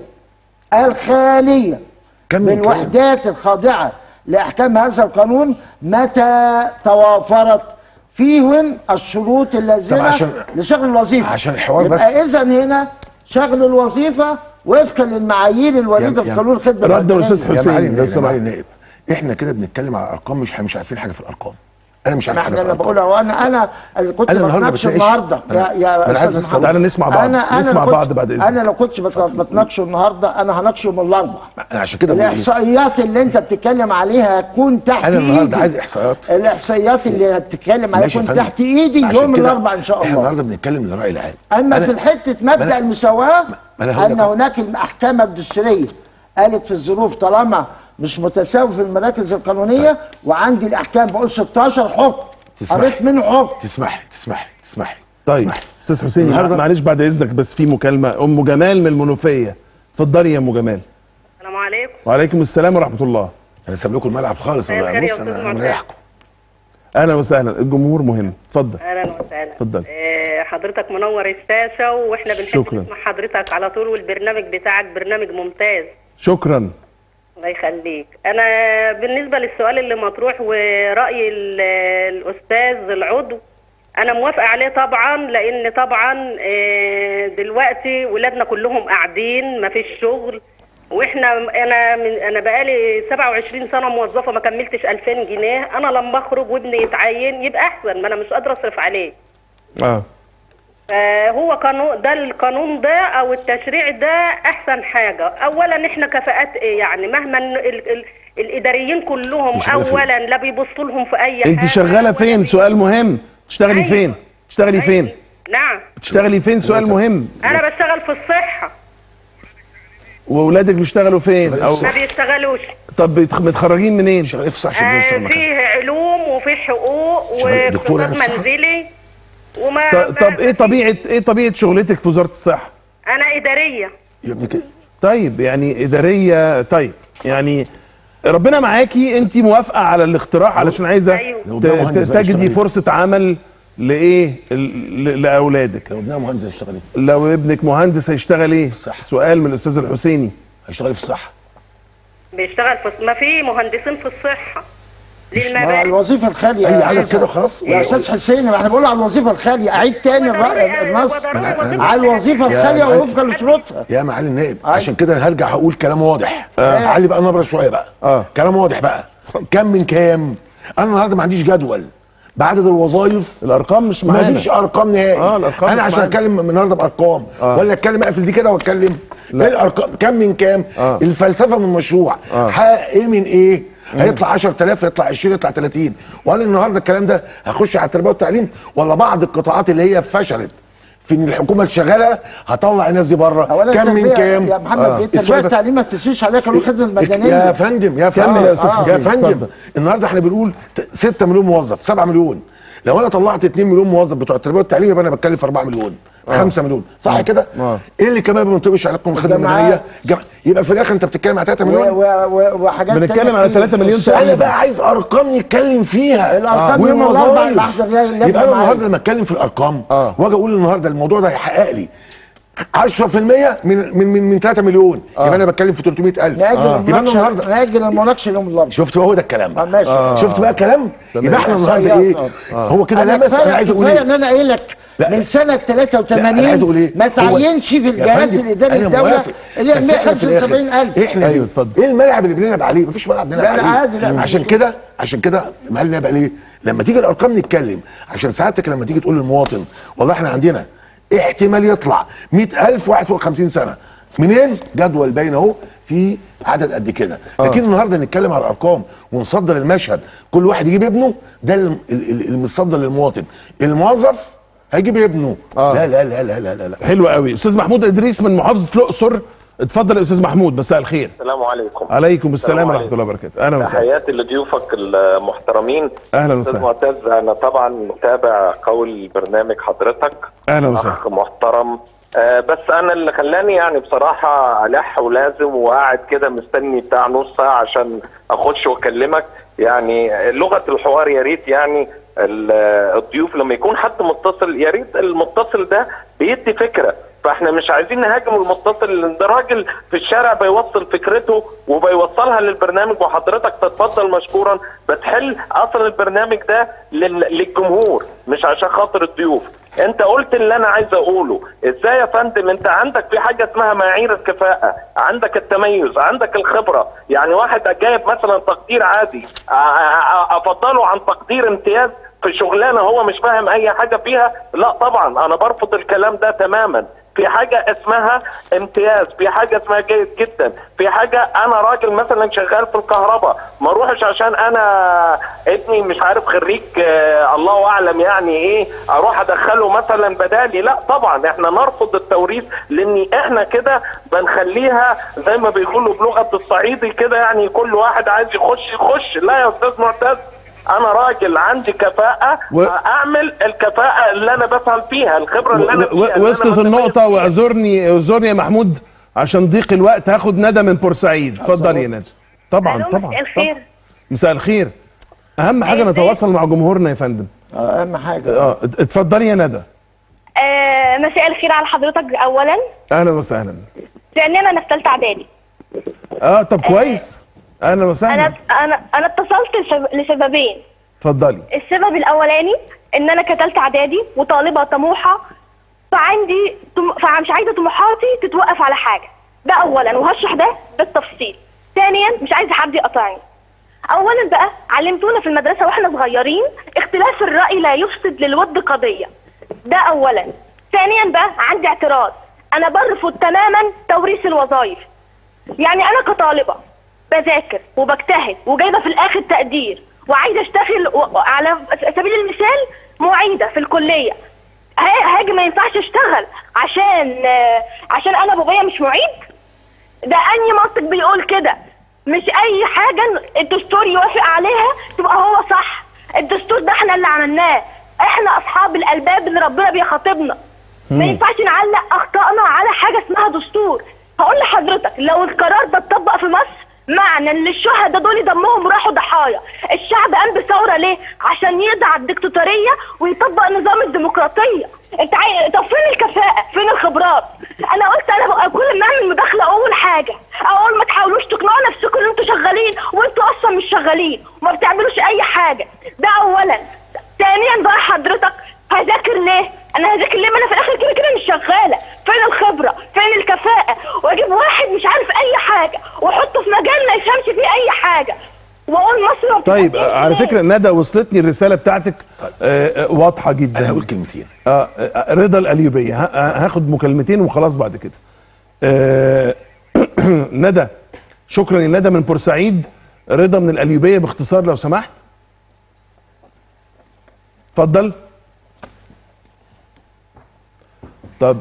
[SPEAKER 2] الخاليه
[SPEAKER 3] كم من
[SPEAKER 2] من الوحدات الخاضعة لأحكام هذا القانون متى توافرت فيهم الشروط
[SPEAKER 3] طب
[SPEAKER 2] اللازمة
[SPEAKER 3] عشان-
[SPEAKER 2] لشغل الوظيفة
[SPEAKER 3] عشان الحوار
[SPEAKER 2] يبقى
[SPEAKER 3] بس.
[SPEAKER 2] إذا هنا شغل الوظيفة وفقا للمعايير الواردة
[SPEAKER 3] يا-
[SPEAKER 2] في
[SPEAKER 3] يا-
[SPEAKER 2] قانون الخدمة
[SPEAKER 1] رد
[SPEAKER 2] المدنية.
[SPEAKER 1] الأستاذ
[SPEAKER 3] يا
[SPEAKER 1] حسين،
[SPEAKER 3] معالي
[SPEAKER 1] لو
[SPEAKER 3] النائب، يا
[SPEAKER 1] سمحت.
[SPEAKER 3] معالي النائب احنا كده بنتكلم على ارقام مش مش عارفين حاجه في الارقام انا مش عارف
[SPEAKER 2] ما
[SPEAKER 3] حاجه
[SPEAKER 2] احنا
[SPEAKER 3] في
[SPEAKER 2] انا
[SPEAKER 3] الارقام
[SPEAKER 2] بقولها وانا انا اللي كنت
[SPEAKER 3] أنا النهاردة
[SPEAKER 2] بتناقش
[SPEAKER 3] بتناقش-
[SPEAKER 2] النهارده يا
[SPEAKER 3] أنا-
[SPEAKER 2] يا
[SPEAKER 3] أنا عايز
[SPEAKER 2] استاذ
[SPEAKER 3] بس
[SPEAKER 2] محمد
[SPEAKER 1] تعالى نسمع بعض.
[SPEAKER 2] انا انا
[SPEAKER 1] نسمع
[SPEAKER 2] لو كنت-
[SPEAKER 1] بعض بعد إذنك.
[SPEAKER 2] انا لو كنت بت- بتناقشه النهارده انا هناقشه من الاربع
[SPEAKER 3] انا عشان كده بقول إيه؟
[SPEAKER 2] الاحصائيات اللي انت بتتكلم عليها هتكون تحت
[SPEAKER 3] انا النهارده
[SPEAKER 2] ايدي
[SPEAKER 3] عايز احصائيات
[SPEAKER 2] الاحصائيات اللي هتتكلم عليها
[SPEAKER 3] ماشي يا
[SPEAKER 2] تكون
[SPEAKER 3] فندم.
[SPEAKER 2] تحت ايدي
[SPEAKER 3] عشان
[SPEAKER 2] يوم
[SPEAKER 3] كده
[SPEAKER 2] الاربعاء ان شاء
[SPEAKER 3] احنا
[SPEAKER 2] الله
[SPEAKER 3] النهارده بنتكلم للراي العام
[SPEAKER 2] اما
[SPEAKER 3] أنا-
[SPEAKER 2] في الحته
[SPEAKER 3] ما
[SPEAKER 2] مبدا
[SPEAKER 3] أنا-
[SPEAKER 2] المساواه
[SPEAKER 3] ما أنا هقول
[SPEAKER 2] ان
[SPEAKER 3] لك-
[SPEAKER 2] هناك الاحكام الدستوريه قالت في الظروف طالما مش متساوي في المراكز القانونيه وعندي الاحكام بقول 16 حكم
[SPEAKER 3] تسمح
[SPEAKER 2] قريت
[SPEAKER 3] لي.
[SPEAKER 2] منه حكم
[SPEAKER 3] تسمح لي تسمح لي تسمح لي
[SPEAKER 1] طيب
[SPEAKER 3] تسمح لي.
[SPEAKER 1] استاذ حسين
[SPEAKER 3] النهاردة-
[SPEAKER 1] معلش بعد اذنك بس في مكالمه ام جمال من المنوفيه اتفضلي يا ام جمال
[SPEAKER 7] السلام عليكم
[SPEAKER 1] وعليكم السلام ورحمه الله
[SPEAKER 3] انا سايب لكم الملعب خالص
[SPEAKER 7] مساء
[SPEAKER 3] والله
[SPEAKER 7] الخير يا
[SPEAKER 3] بص
[SPEAKER 7] أستاذ
[SPEAKER 3] انا
[SPEAKER 7] معتز.
[SPEAKER 3] مريحكم
[SPEAKER 1] اهلا وسهلا الجمهور مهم اتفضل
[SPEAKER 7] اهلا وسهلا
[SPEAKER 1] اتفضل.
[SPEAKER 7] آه، حضرتك منور الشاشه واحنا بنحب
[SPEAKER 1] شكراً.
[SPEAKER 7] نسمع حضرتك على طول والبرنامج بتاعك برنامج ممتاز
[SPEAKER 1] شكرا
[SPEAKER 7] الله يخليك انا بالنسبه للسؤال اللي مطروح وراي ال- الاستاذ العضو انا موافقه عليه طبعا لان طبعا آه، دلوقتي ولادنا كلهم قاعدين ما فيش شغل واحنا انا من انا بقالي 27 سنه موظفه ما كملتش 2000 جنيه انا لما اخرج وابني يتعين يبقى احسن ما انا مش قادره اصرف عليه
[SPEAKER 1] اه
[SPEAKER 7] آه، هو قانون ده القانون ده او التشريع ده احسن حاجه اولا احنا كفاءات ايه يعني مهما ال ال الاداريين كلهم
[SPEAKER 3] مش عارف إيه.
[SPEAKER 7] اولا لا بيبصوا لهم في اي حاجه
[SPEAKER 1] انت شغاله
[SPEAKER 7] ولا
[SPEAKER 1] فين
[SPEAKER 7] بي-
[SPEAKER 1] سؤال مهم تشتغلي
[SPEAKER 7] أيوة.
[SPEAKER 1] فين تشتغلي فين
[SPEAKER 7] أيوة. نعم
[SPEAKER 1] تشتغلي فين سؤال مهم
[SPEAKER 7] انا بشتغل في الصحه
[SPEAKER 1] واولادك بيشتغلوا فين او
[SPEAKER 7] ما بيشتغلوش
[SPEAKER 1] طب بيتخ- متخرجين منين
[SPEAKER 3] شغال ايه في صح
[SPEAKER 7] آه
[SPEAKER 3] شغال مكان
[SPEAKER 7] فيه علوم وفيه حقوق
[SPEAKER 3] شغال دكتورة
[SPEAKER 7] واقتصاد
[SPEAKER 3] يعني في الصحة؟
[SPEAKER 7] منزلي وما
[SPEAKER 1] ط-
[SPEAKER 7] ما-
[SPEAKER 1] طب ايه طبيعه ايه طبيعه شغلتك في وزاره الصحه
[SPEAKER 7] انا اداريه
[SPEAKER 3] يا ابني كده
[SPEAKER 1] طيب يعني اداريه طيب يعني ربنا معاكي انت موافقه على الاقتراح علشان عايزه
[SPEAKER 7] أيوة.
[SPEAKER 3] لو
[SPEAKER 1] ت-
[SPEAKER 3] ده مهندس
[SPEAKER 1] ت-
[SPEAKER 3] بقى
[SPEAKER 1] تجدي
[SPEAKER 3] يشتغل إيه؟
[SPEAKER 1] فرصه عمل لايه ل- ل- لاولادك
[SPEAKER 3] لو ابنها مهندس هيشتغل ايه؟
[SPEAKER 1] لو ابنك مهندس هيشتغل ايه
[SPEAKER 3] صح.
[SPEAKER 1] سؤال من الاستاذ الحسيني
[SPEAKER 3] هيشتغل ايه في الصحه؟
[SPEAKER 7] بيشتغل في ما في مهندسين في الصحه
[SPEAKER 2] ما
[SPEAKER 7] للمباني
[SPEAKER 2] الوظيفه الخاليه
[SPEAKER 3] اي
[SPEAKER 2] يا
[SPEAKER 3] عدد
[SPEAKER 2] أستاذ-
[SPEAKER 3] كده خلاص
[SPEAKER 2] يا استاذ حسين ما احنا بنقول على الوظيفه الخاليه اعيد تاني
[SPEAKER 7] هو ضروري-
[SPEAKER 2] الرأي-
[SPEAKER 7] هو
[SPEAKER 2] النص
[SPEAKER 7] ضروري
[SPEAKER 3] أنا-
[SPEAKER 7] وظيفة
[SPEAKER 2] على الوظيفه
[SPEAKER 3] يا
[SPEAKER 2] الخاليه
[SPEAKER 3] معلم.
[SPEAKER 2] ووفقا لشروطها
[SPEAKER 3] يا معالي النائب
[SPEAKER 2] أيوة.
[SPEAKER 3] عشان كده انا هرجع هقول كلام واضح
[SPEAKER 2] آه.
[SPEAKER 3] علي بقى نبره شويه بقى
[SPEAKER 1] آه.
[SPEAKER 3] كلام واضح بقى كم من كام انا النهارده ما عنديش جدول بعدد الوظائف
[SPEAKER 1] الارقام مش
[SPEAKER 3] ما
[SPEAKER 1] معانا
[SPEAKER 3] فيش ارقام نهائي
[SPEAKER 1] آه، الأرقام
[SPEAKER 3] انا
[SPEAKER 1] مش
[SPEAKER 3] عشان
[SPEAKER 1] معانا.
[SPEAKER 3] اتكلم النهارده بارقام
[SPEAKER 1] آه.
[SPEAKER 3] ولا اتكلم اقفل دي كده واتكلم
[SPEAKER 1] لا.
[SPEAKER 3] ايه الارقام كم من كام
[SPEAKER 1] آه.
[SPEAKER 3] الفلسفه من المشروع
[SPEAKER 1] آه.
[SPEAKER 3] حقق ايه من ايه هيطلع 10000 يطلع 20 يطلع 30 وهل النهارده الكلام ده هخش على التربيه والتعليم ولا بعض القطاعات اللي هي فشلت في ان الحكومه اللي شغاله هطلع الناس دي بره
[SPEAKER 2] اولا
[SPEAKER 3] كم من
[SPEAKER 2] التربية-
[SPEAKER 3] كام
[SPEAKER 2] يا محمد
[SPEAKER 1] آه.
[SPEAKER 2] آه. التربيه
[SPEAKER 3] السؤال بس-
[SPEAKER 2] التعليم ما تسويش عليها قانون الخدمه المدنيه
[SPEAKER 3] يا فندم يا فندم
[SPEAKER 1] كمل يا أستاذ
[SPEAKER 3] آه.
[SPEAKER 1] حسين،
[SPEAKER 3] يا فندم
[SPEAKER 1] اتفضل.
[SPEAKER 3] النهارده احنا بنقول ت- 6 مليون موظف 7 مليون لو انا طلعت 2 مليون موظف بتوع التربيه والتعليم يبقى انا بتكلم في 4 مليون 5 مليون صح كده؟
[SPEAKER 1] آه.
[SPEAKER 3] ايه اللي كمان ما بينطبقش عليكم الخدمه
[SPEAKER 2] الجامعات.
[SPEAKER 3] المدنيه؟ جم... يبقى في الاخر انت بتتكلم على 3
[SPEAKER 2] و-
[SPEAKER 3] مليون
[SPEAKER 2] و- و- وحاجات
[SPEAKER 1] بنتكلم
[SPEAKER 2] تانية
[SPEAKER 1] على
[SPEAKER 2] كتير.
[SPEAKER 1] 3 مليون
[SPEAKER 2] السؤال
[SPEAKER 3] انا
[SPEAKER 1] تقريبا.
[SPEAKER 3] بقى عايز ارقام نتكلم فيها
[SPEAKER 2] الأرقام يوم الأربعاء
[SPEAKER 3] والوظائف.
[SPEAKER 2] لحظة اللي- اللي
[SPEAKER 3] يبقى انا
[SPEAKER 2] معايا.
[SPEAKER 3] النهارده لما اتكلم في الارقام
[SPEAKER 1] آه.
[SPEAKER 3] واجي اقول النهارده الموضوع ده هيحقق لي 10% من من من, من 3 مليون يبقى انا بتكلم في 300000
[SPEAKER 2] ناجل
[SPEAKER 3] يبقى انا
[SPEAKER 2] المناقشه
[SPEAKER 3] النهارده
[SPEAKER 2] ناجل المناقشه يوم الاربعاء
[SPEAKER 3] شفت بقى هو ده الكلام
[SPEAKER 2] آه، ماشي. آه.
[SPEAKER 3] شفت بقى كلام
[SPEAKER 1] تمام.
[SPEAKER 3] يبقى احنا النهارده
[SPEAKER 2] إحصائيات.
[SPEAKER 3] ايه
[SPEAKER 2] آه.
[SPEAKER 3] هو كده
[SPEAKER 2] انا
[SPEAKER 3] لمس
[SPEAKER 2] كفايه
[SPEAKER 3] انا عايز اقول
[SPEAKER 2] كفايه
[SPEAKER 3] ايه
[SPEAKER 2] ان انا قايل لك
[SPEAKER 3] لا.
[SPEAKER 2] من سنه
[SPEAKER 3] لا،
[SPEAKER 2] 83
[SPEAKER 3] أنا عايز أقول إيه؟
[SPEAKER 2] ما
[SPEAKER 3] هو-
[SPEAKER 2] تعينش في
[SPEAKER 3] يا
[SPEAKER 2] الجهاز
[SPEAKER 3] فندم،
[SPEAKER 2] الاداري
[SPEAKER 3] أنا
[SPEAKER 2] للدوله
[SPEAKER 3] موافق.
[SPEAKER 2] اللي هي
[SPEAKER 3] بس إحنا في الآخر،
[SPEAKER 2] 175000
[SPEAKER 3] احنا
[SPEAKER 1] أيوة،
[SPEAKER 3] أيوة
[SPEAKER 1] اتفضل.
[SPEAKER 3] ايه الملعب اللي بنلعب عليه مفيش ملعب بنلعب
[SPEAKER 2] لا، لا،
[SPEAKER 3] عليه
[SPEAKER 2] عادي، لا،
[SPEAKER 3] عشان
[SPEAKER 2] مش-
[SPEAKER 3] كده عشان كده معلم بقى ليه لما تيجي الارقام نتكلم عشان سعادتك لما تيجي تقول للمواطن والله احنا عندنا احتمال يطلع 100000 واحد فوق 50 سنه منين جدول باين اهو في عدد قد كده لكن النهارده نتكلم على الارقام ونصدر المشهد كل واحد يجيب ابنه ده الم- ال- ال- المتصدر للمواطن الموظف هيجيب ابنه
[SPEAKER 1] آه.
[SPEAKER 3] لا لا لا لا لا لا, لا.
[SPEAKER 1] حلو قوي استاذ محمود ادريس من محافظه الاقصر اتفضل يا استاذ محمود مساء الخير
[SPEAKER 8] السلام عليكم
[SPEAKER 1] عليكم السلام
[SPEAKER 8] السلام
[SPEAKER 1] ورحمه
[SPEAKER 8] عليكم.
[SPEAKER 1] الله وبركاته اهلا وسهلا
[SPEAKER 8] تحياتي لضيوفك المحترمين
[SPEAKER 1] اهلا
[SPEAKER 8] استاذ
[SPEAKER 1] وسهلا
[SPEAKER 8] معتز انا طبعا متابع قول برنامج حضرتك
[SPEAKER 1] اهلا وسهلا
[SPEAKER 8] اخ محترم آه بس انا اللي خلاني يعني بصراحه الح ولازم وقاعد كده مستني بتاع نص ساعه عشان اخش واكلمك يعني لغه الحوار يا ريت يعني ال- الضيوف لما يكون حد متصل يا ريت المتصل ده بيدي فكره فاحنا مش عايزين نهاجم المتصل لان ده راجل في الشارع بيوصل فكرته وبيوصلها للبرنامج وحضرتك تتفضل مشكورا بتحل اصل البرنامج ده لل- للجمهور مش عشان خاطر الضيوف انت قلت اللي انا عايز اقوله ازاي يا فندم انت عندك في حاجه اسمها معايير الكفاءه عندك التميز عندك الخبره يعني واحد جايب مثلا تقدير عادي أ- أ- أ- افضله عن تقدير امتياز في شغلانه هو مش فاهم اي حاجه فيها لا طبعا انا برفض الكلام ده تماما في حاجة اسمها امتياز في حاجة اسمها جيد جدا في حاجة انا راجل مثلا شغال في الكهرباء ما اروحش عشان انا ابني مش عارف خريج آه الله اعلم يعني ايه اروح ادخله مثلا بدالي لا طبعا احنا نرفض التوريث لان احنا كده بنخليها زي ما بيقولوا بلغة الصعيدي كده يعني كل واحد عايز يخش يخش لا يا استاذ معتز انا راجل عندي كفاءة
[SPEAKER 1] و-
[SPEAKER 8] اعمل الكفاءة اللي انا بفهم فيها الخبرة اللي انا
[SPEAKER 1] و- و-
[SPEAKER 8] فيها اللي
[SPEAKER 1] وصلت
[SPEAKER 8] أنا متميز
[SPEAKER 1] النقطه
[SPEAKER 8] فيها.
[SPEAKER 1] واعذرني اعذرني يا محمود عشان ضيق الوقت هاخد ندى من بورسعيد اتفضل يا ندى طبعا
[SPEAKER 7] ألو،
[SPEAKER 1] طبعا
[SPEAKER 7] مساء الخير.
[SPEAKER 1] طبعاً. مساء الخير اهم حاجه
[SPEAKER 7] إيه،
[SPEAKER 1] نتواصل مع جمهورنا يا فندم
[SPEAKER 2] آه، اهم حاجه
[SPEAKER 1] اه ات- اتفضلي يا ندى
[SPEAKER 9] آه، مساء الخير على حضرتك اولا
[SPEAKER 1] اهلا وسهلا
[SPEAKER 9] لان انا في ثالثه اعدادي
[SPEAKER 1] اه طب كويس اهلا
[SPEAKER 9] انا
[SPEAKER 1] وسهلا
[SPEAKER 9] انا انا اتصلت لسب- لسببين
[SPEAKER 1] اتفضلي
[SPEAKER 9] السبب الاولاني ان انا كتالتة اعدادي وطالبه طموحه فعندي طم... فمش عايزه طموحاتي تتوقف على حاجه ده اولا وهشرح ده بالتفصيل ثانيا مش عايزه حد يقطعني اولا بقى علمتونا في المدرسه واحنا صغيرين اختلاف الراي لا يفسد للود قضيه ده اولا ثانيا بقى عندي اعتراض انا برفض تماما توريث الوظائف يعني انا كطالبه بذاكر وبجتهد وجايبه في الاخر تقدير وعايزه اشتغل و- على سبيل المثال معيده في الكليه ها- هاجي ما ينفعش اشتغل عشان آه، عشان انا بابايا مش معيد ده انهي منطق بيقول كده مش اي حاجه الدستور يوافق عليها تبقى هو صح الدستور ده احنا اللي عملناه احنا اصحاب الالباب اللي ربنا بيخاطبنا ما ينفعش نعلق اخطائنا على حاجه اسمها دستور هقول لحضرتك لو القرار ده اتطبق في مصر معنى ان الشهداء دول دمهم راحوا ضحايا الشعب قام بثوره ليه عشان يقضي على الدكتاتوريه ويطبق نظام الديمقراطيه انت عاي... طب فين الكفاءه فين الخبرات انا قلت انا بقى كل ما اعمل مداخله اول حاجه اقول ما تحاولوش تقنعوا نفسكم ان انتوا شغالين وانتوا اصلا مش شغالين وما بتعملوش اي حاجه ده اولا ثانيا بقى حضرتك هذاكر ليه انا هذاكر ليه ما انا في الاخر كده كده مش شغاله فين الخبره فين الكفاءه واجيب واحد مش عارف اي حاجه واحطه في مجال ما يفهمش فيه اي حاجه واقول مصر ما
[SPEAKER 1] طيب
[SPEAKER 9] بتقدمش
[SPEAKER 1] آه، على
[SPEAKER 9] ليه؟
[SPEAKER 1] فكره ندى وصلتني الرساله بتاعتك آه، آه، واضحه جدا
[SPEAKER 3] انا هقول كلمتين
[SPEAKER 1] اه آه، رضا القليوبيه ه- آه، هاخد مكالمتين وخلاص بعد كده آه، ندى شكرا يا ندى من بورسعيد رضا من القليوبيه باختصار لو سمحت اتفضل طب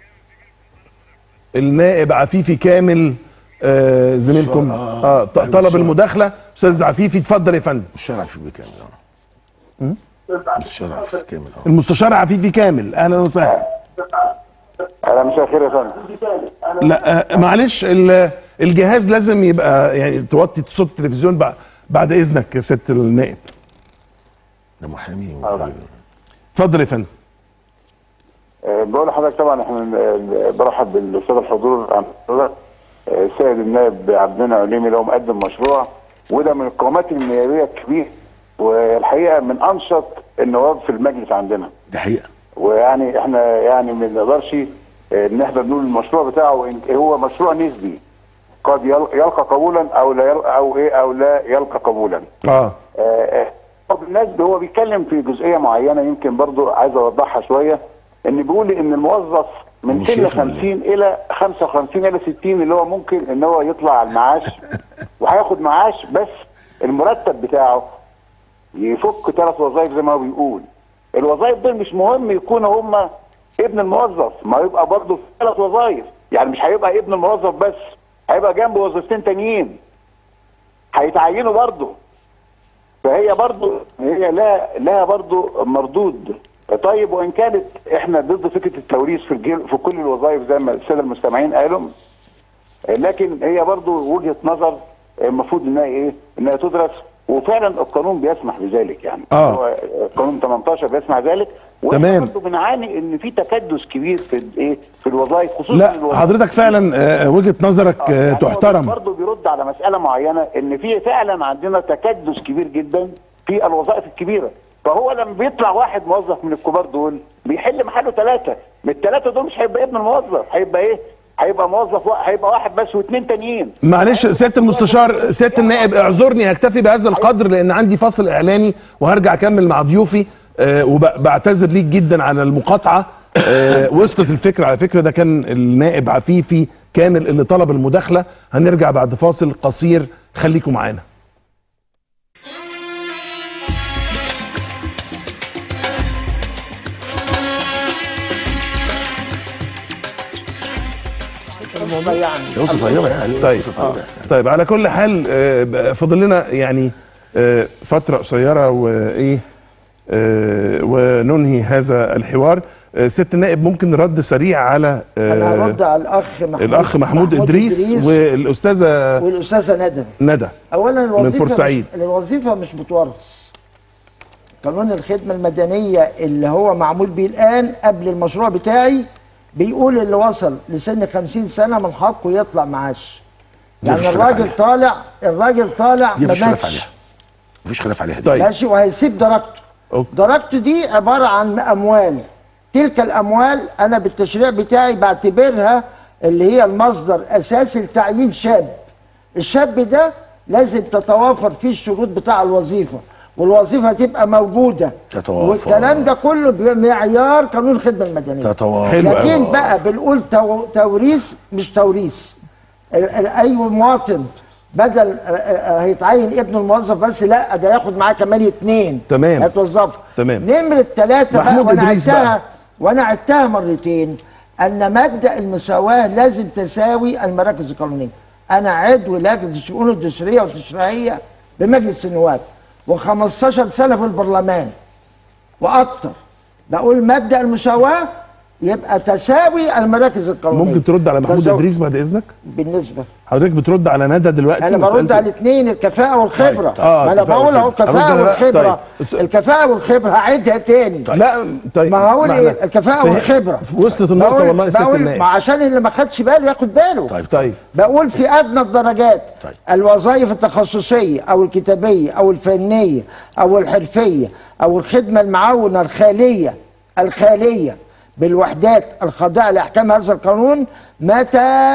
[SPEAKER 1] النائب عفيفي كامل آه زميلكم
[SPEAKER 3] آه،
[SPEAKER 1] اه ط-
[SPEAKER 3] أيوة،
[SPEAKER 1] طلب
[SPEAKER 3] الشرع.
[SPEAKER 1] المداخله استاذ عفيفي اتفضل يا فندم
[SPEAKER 3] الشارع في بكامل اه الشارع في كامل اه
[SPEAKER 1] المستشار عفيفي كامل اهلا وسهلا
[SPEAKER 10] اهلا مساء الخير يا فندم
[SPEAKER 1] لا آه، معلش ال- الجهاز لازم يبقى يعني توطي صوت التلفزيون بعد بعد اذنك يا سياده النائب
[SPEAKER 3] ده محامي
[SPEAKER 1] اتفضل يا فندم
[SPEAKER 10] أه، بقول لحضرتك طبعا احنا أه، برحب بالاستاذ الحضور عن حضرتك أه، السيد النائب عبدنا عليمي اللي هو مقدم مشروع وده من القومات النيابيه الكبيره والحقيقه من انشط النواب في المجلس عندنا
[SPEAKER 3] دي حقيقه
[SPEAKER 10] ويعني احنا يعني ما نقدرش أه، ان احنا نقول المشروع بتاعه إن- هو مشروع نسبي قد يل- يلقى قبولا او لا يلقى او ايه او لا يلقى قبولا
[SPEAKER 1] اه
[SPEAKER 10] آه، آه، هو بالنسبه هو بيتكلم في جزئيه معينه يمكن برضو عايز اوضحها شويه ان بيقول ان الموظف من
[SPEAKER 3] مش
[SPEAKER 10] سن
[SPEAKER 3] شايفها ولا
[SPEAKER 10] 50 الى 55 الى 60 اللي هو ممكن ان هو يطلع على المعاش وهياخد معاش بس المرتب بتاعه يفك ثلاث وظائف زي ما هو بيقول الوظائف دول مش مهم يكونوا هم ابن الموظف ما يبقى برضه في ثلاث وظائف يعني مش هيبقى ابن الموظف بس هيبقى جنبه وظيفتين تانيين هيتعينوا برضه فهي برضو هي لها لها برضو مردود طيب وان كانت احنا ضد فكره التوريث في الجيل في كل الوظائف زي ما الساده المستمعين قالوا لكن هي برضو وجهه نظر المفروض انها ايه انها تدرس وفعلا القانون بيسمح بذلك يعني
[SPEAKER 1] آه.
[SPEAKER 10] هو قانون 18 بيسمح ذلك
[SPEAKER 1] تمام.
[SPEAKER 10] واحنا برضو بنعاني ان في تكدس كبير في الايه في الوظائف خصوصا
[SPEAKER 1] لا
[SPEAKER 10] الوظائف.
[SPEAKER 1] حضرتك فعلا آه، وجهه نظرك آه،
[SPEAKER 10] يعني هو
[SPEAKER 1] تحترم
[SPEAKER 10] برضه بيرد على مسألة معينة إن في فعلا عندنا تكدس كبير جدا في الوظائف الكبيرة فهو لما بيطلع واحد موظف من الكبار دول بيحل محله ثلاثة من الثلاثة دول مش هيبقى ابن الموظف هيبقى إيه؟ هيبقى موظف وا- هيبقى واحد بس واثنين تانيين
[SPEAKER 1] معلش سياده المستشار سياده النائب اعذرني هكتفي بهذا القدر لان عندي فاصل اعلاني وهرجع اكمل مع ضيوفي آه، وبعتذر ليك جدا على المقاطعه آه، وصلت الفكره على فكره ده كان النائب عفيفي كامل اللي طلب المداخله هنرجع بعد فاصل قصير خليكم معانا
[SPEAKER 2] الموضوع يعني
[SPEAKER 3] نقطه طيبه يعني
[SPEAKER 1] طيب
[SPEAKER 3] نقطة طيبة.
[SPEAKER 1] طيب على كل حال آه، بقى فاضل لنا يعني آه، فتره قصيره وايه آه، وننهي هذا الحوار آه، ست النائب ممكن رد سريع على آه،
[SPEAKER 2] انا هرد على الاخ محمود
[SPEAKER 1] الاخ محمود ادريس والاستاذه
[SPEAKER 2] والاستاذه ندى
[SPEAKER 1] ندى
[SPEAKER 2] اولا الوظيفه
[SPEAKER 1] بورسعيد.
[SPEAKER 2] مش الوظيفه مش بتورث قانون الخدمه المدنيه اللي هو معمول بيه الان قبل المشروع بتاعي بيقول اللي وصل لسن 50 سنه من حقه يطلع معاش
[SPEAKER 3] دي مفيش
[SPEAKER 2] يعني
[SPEAKER 3] خلاف
[SPEAKER 2] الراجل
[SPEAKER 3] عليها.
[SPEAKER 2] طالع الراجل طالع
[SPEAKER 3] دي
[SPEAKER 2] ما
[SPEAKER 3] مفيش خلاف
[SPEAKER 2] ماتش
[SPEAKER 3] عليها مفيش خلاف عليها دي
[SPEAKER 1] طيب.
[SPEAKER 2] ماشي وهيسيب درجته
[SPEAKER 1] أوكي.
[SPEAKER 2] درجته دي عباره عن اموال تلك الاموال انا بالتشريع بتاعي بعتبرها اللي هي المصدر اساسي لتعيين شاب الشاب ده لازم تتوافر فيه الشروط بتاع الوظيفه والوظيفه تبقى موجوده
[SPEAKER 3] تتوافر.
[SPEAKER 2] والكلام ده كله بمعيار قانون الخدمه المدنيه
[SPEAKER 3] تتوافر.
[SPEAKER 1] حلو أوي.
[SPEAKER 2] لكن بقى بنقول تو- توريث مش توريث ال- ال- اي مواطن بدل آه، آه، هيتعين ابن الموظف بس لا ده ياخد معاه كمان اتنين
[SPEAKER 1] تمام.
[SPEAKER 2] هيتوظفوا
[SPEAKER 1] تمام.
[SPEAKER 2] نمرة ثلاثة بقى
[SPEAKER 1] محمود
[SPEAKER 2] وانا
[SPEAKER 1] إدريس
[SPEAKER 2] عدتها
[SPEAKER 1] بقى.
[SPEAKER 2] وانا عدتها مرتين ان مبدا المساواه لازم تساوي المراكز القانونيه انا عضو لجنه الشؤون الدستوريه والتشريعيه بمجلس النواب و15 سنه في البرلمان واكتر بقول مبدا المساواه يبقى تساوي المراكز القانونيه
[SPEAKER 1] ممكن ترد على محمود
[SPEAKER 2] تساوي.
[SPEAKER 1] ادريس بعد اذنك
[SPEAKER 2] بالنسبه
[SPEAKER 1] حضرتك بترد على ندى دلوقتي
[SPEAKER 2] انا برد
[SPEAKER 1] مسألة-
[SPEAKER 2] على الاثنين الكفاءه والخبره
[SPEAKER 1] طيب. آه،
[SPEAKER 2] ما انا
[SPEAKER 1] الكفاءة
[SPEAKER 2] بقول اهو
[SPEAKER 1] والخبرة.
[SPEAKER 2] الكفاءه
[SPEAKER 1] أرد أنا-
[SPEAKER 2] والخبره
[SPEAKER 1] طيب.
[SPEAKER 2] الكفاءه والخبره هعيدها تاني
[SPEAKER 1] لا طيب
[SPEAKER 2] ما هقول
[SPEAKER 1] احنا-
[SPEAKER 2] ايه الكفاءه
[SPEAKER 1] فه-
[SPEAKER 2] والخبره
[SPEAKER 1] وصلت النقطه
[SPEAKER 2] بقول-
[SPEAKER 1] والله يا ست
[SPEAKER 2] بقول
[SPEAKER 1] النائب
[SPEAKER 2] ما عشان اللي ما خدش باله ياخد باله
[SPEAKER 3] طيب
[SPEAKER 1] طيب
[SPEAKER 2] بقول في ادنى الدرجات
[SPEAKER 3] طيب.
[SPEAKER 2] الوظائف التخصصيه او الكتابيه او الفنيه او الحرفيه او الخدمه المعاونه الخاليه الخاليه بالوحدات الخاضعه لاحكام هذا القانون متى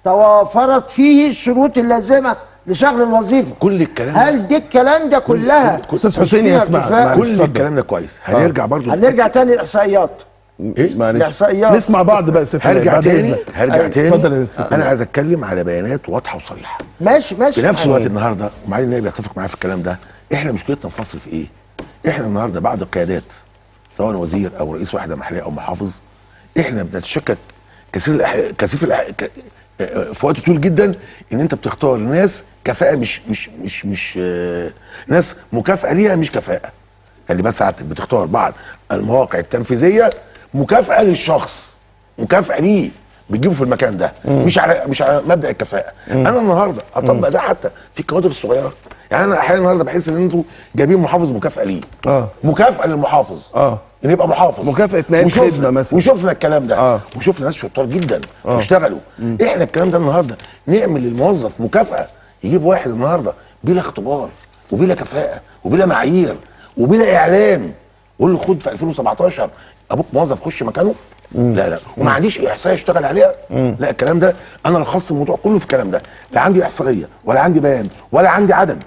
[SPEAKER 2] توافرت فيه الشروط اللازمه لشغل الوظيفه
[SPEAKER 3] كل الكلام ده
[SPEAKER 2] هل دي الكلام ده كلها
[SPEAKER 1] أستاذ
[SPEAKER 2] مش
[SPEAKER 1] حسين
[SPEAKER 2] فيها
[SPEAKER 1] يسمعك،
[SPEAKER 2] اتفاق؟
[SPEAKER 1] معلش.
[SPEAKER 3] كل
[SPEAKER 1] اتفضل.
[SPEAKER 3] الكلام ده كويس هنرجع برضو
[SPEAKER 2] هنرجع تاني للاحصائيات
[SPEAKER 3] ايه
[SPEAKER 1] معلش
[SPEAKER 2] الإحصائيات.
[SPEAKER 1] نسمع بعض بقى يا ست النائب،
[SPEAKER 3] هرجع
[SPEAKER 1] بعد
[SPEAKER 3] تاني
[SPEAKER 1] إذنك.
[SPEAKER 3] هرجع
[SPEAKER 2] أيوة،
[SPEAKER 3] تاني
[SPEAKER 1] اتفضل يا ست
[SPEAKER 3] انا
[SPEAKER 1] النائب.
[SPEAKER 3] عايز اتكلم على بيانات واضحه وصريحه
[SPEAKER 2] ماشي ماشي
[SPEAKER 3] في نفس
[SPEAKER 2] معاك.
[SPEAKER 3] الوقت النهارده ومعالي النائب يتفق معايا في الكلام ده احنا مشكلتنا في مصر في ايه؟ احنا النهارده بعد القيادات سواء وزير او رئيس وحده محليه او محافظ احنا بنتشكك كثير الأح... كثير الأح... ك... آه، في وقت طويل جدا ان انت بتختار ناس كفاءه مش مش مش مش آه، ناس مكافاه ليها مش كفاءه خلي بس ساعتك بتختار بعض المواقع التنفيذيه مكافاه للشخص مكافاه ليه بتجيبه في المكان ده مش على مش على مبدا الكفاءه انا النهارده اطبق ده حتى في الكوادر الصغيره يعني انا احيانا النهارده بحس ان انتوا جايبين محافظ مكافاه ليه
[SPEAKER 1] اه
[SPEAKER 3] مكافاه للمحافظ
[SPEAKER 1] اه
[SPEAKER 3] ان يبقى محافظ
[SPEAKER 1] مكافأة نائب
[SPEAKER 3] وشفنا-
[SPEAKER 1] خدمة مثلا.
[SPEAKER 3] وشفنا الكلام ده
[SPEAKER 1] آه.
[SPEAKER 3] وشفنا ناس شطار جدا
[SPEAKER 1] آه.
[SPEAKER 3] بيشتغلوا احنا الكلام ده النهارده نعمل للموظف مكافاه يجيب واحد النهارده بلا اختبار وبلا كفاءه وبلا معايير وبلا اعلان قول له خد في 2017 ابوك موظف خش مكانه لا لا وما عنديش احصائيه اشتغل عليها لا الكلام ده انا لخصت الموضوع كله في الكلام ده لا عندي احصائيه ولا عندي بيان ولا عندي عدد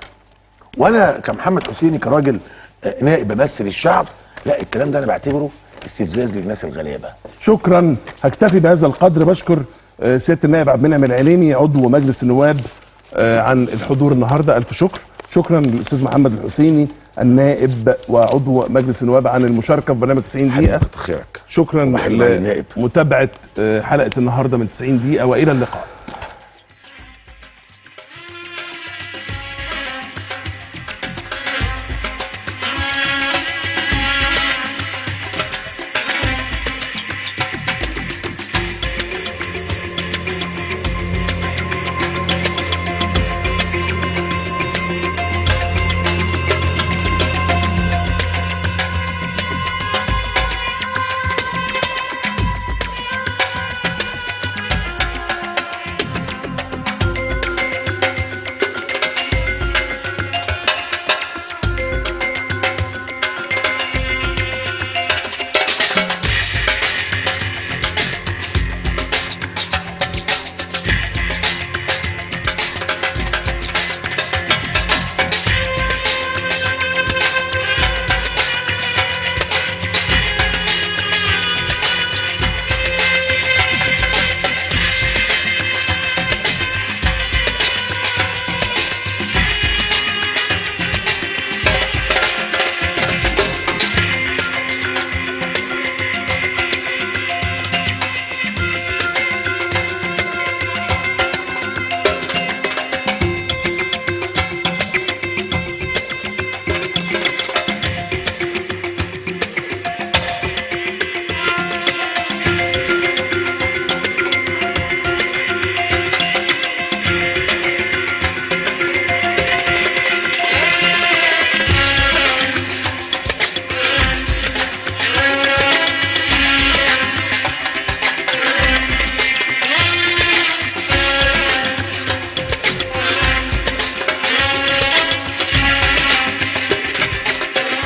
[SPEAKER 3] وانا كمحمد حسيني كراجل آه، نائب بمثل الشعب لا الكلام ده انا بعتبره استفزاز للناس الغلابه
[SPEAKER 1] شكرا هكتفي بهذا القدر بشكر آه، سياده النائب عبد المنعم العليمي عضو مجلس النواب آه، عن الحضور النهارده الف شكر شكرا للاستاذ محمد الحسيني النائب وعضو مجلس النواب عن المشاركه في برنامج 90 دقيقه
[SPEAKER 3] كتر خيرك
[SPEAKER 1] شكرا
[SPEAKER 3] وبحيي معالي النائب.
[SPEAKER 1] لمتابعه آه، حلقه النهارده من 90 دقيقه والى اللقاء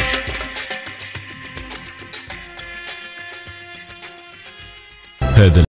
[SPEAKER 11] هذا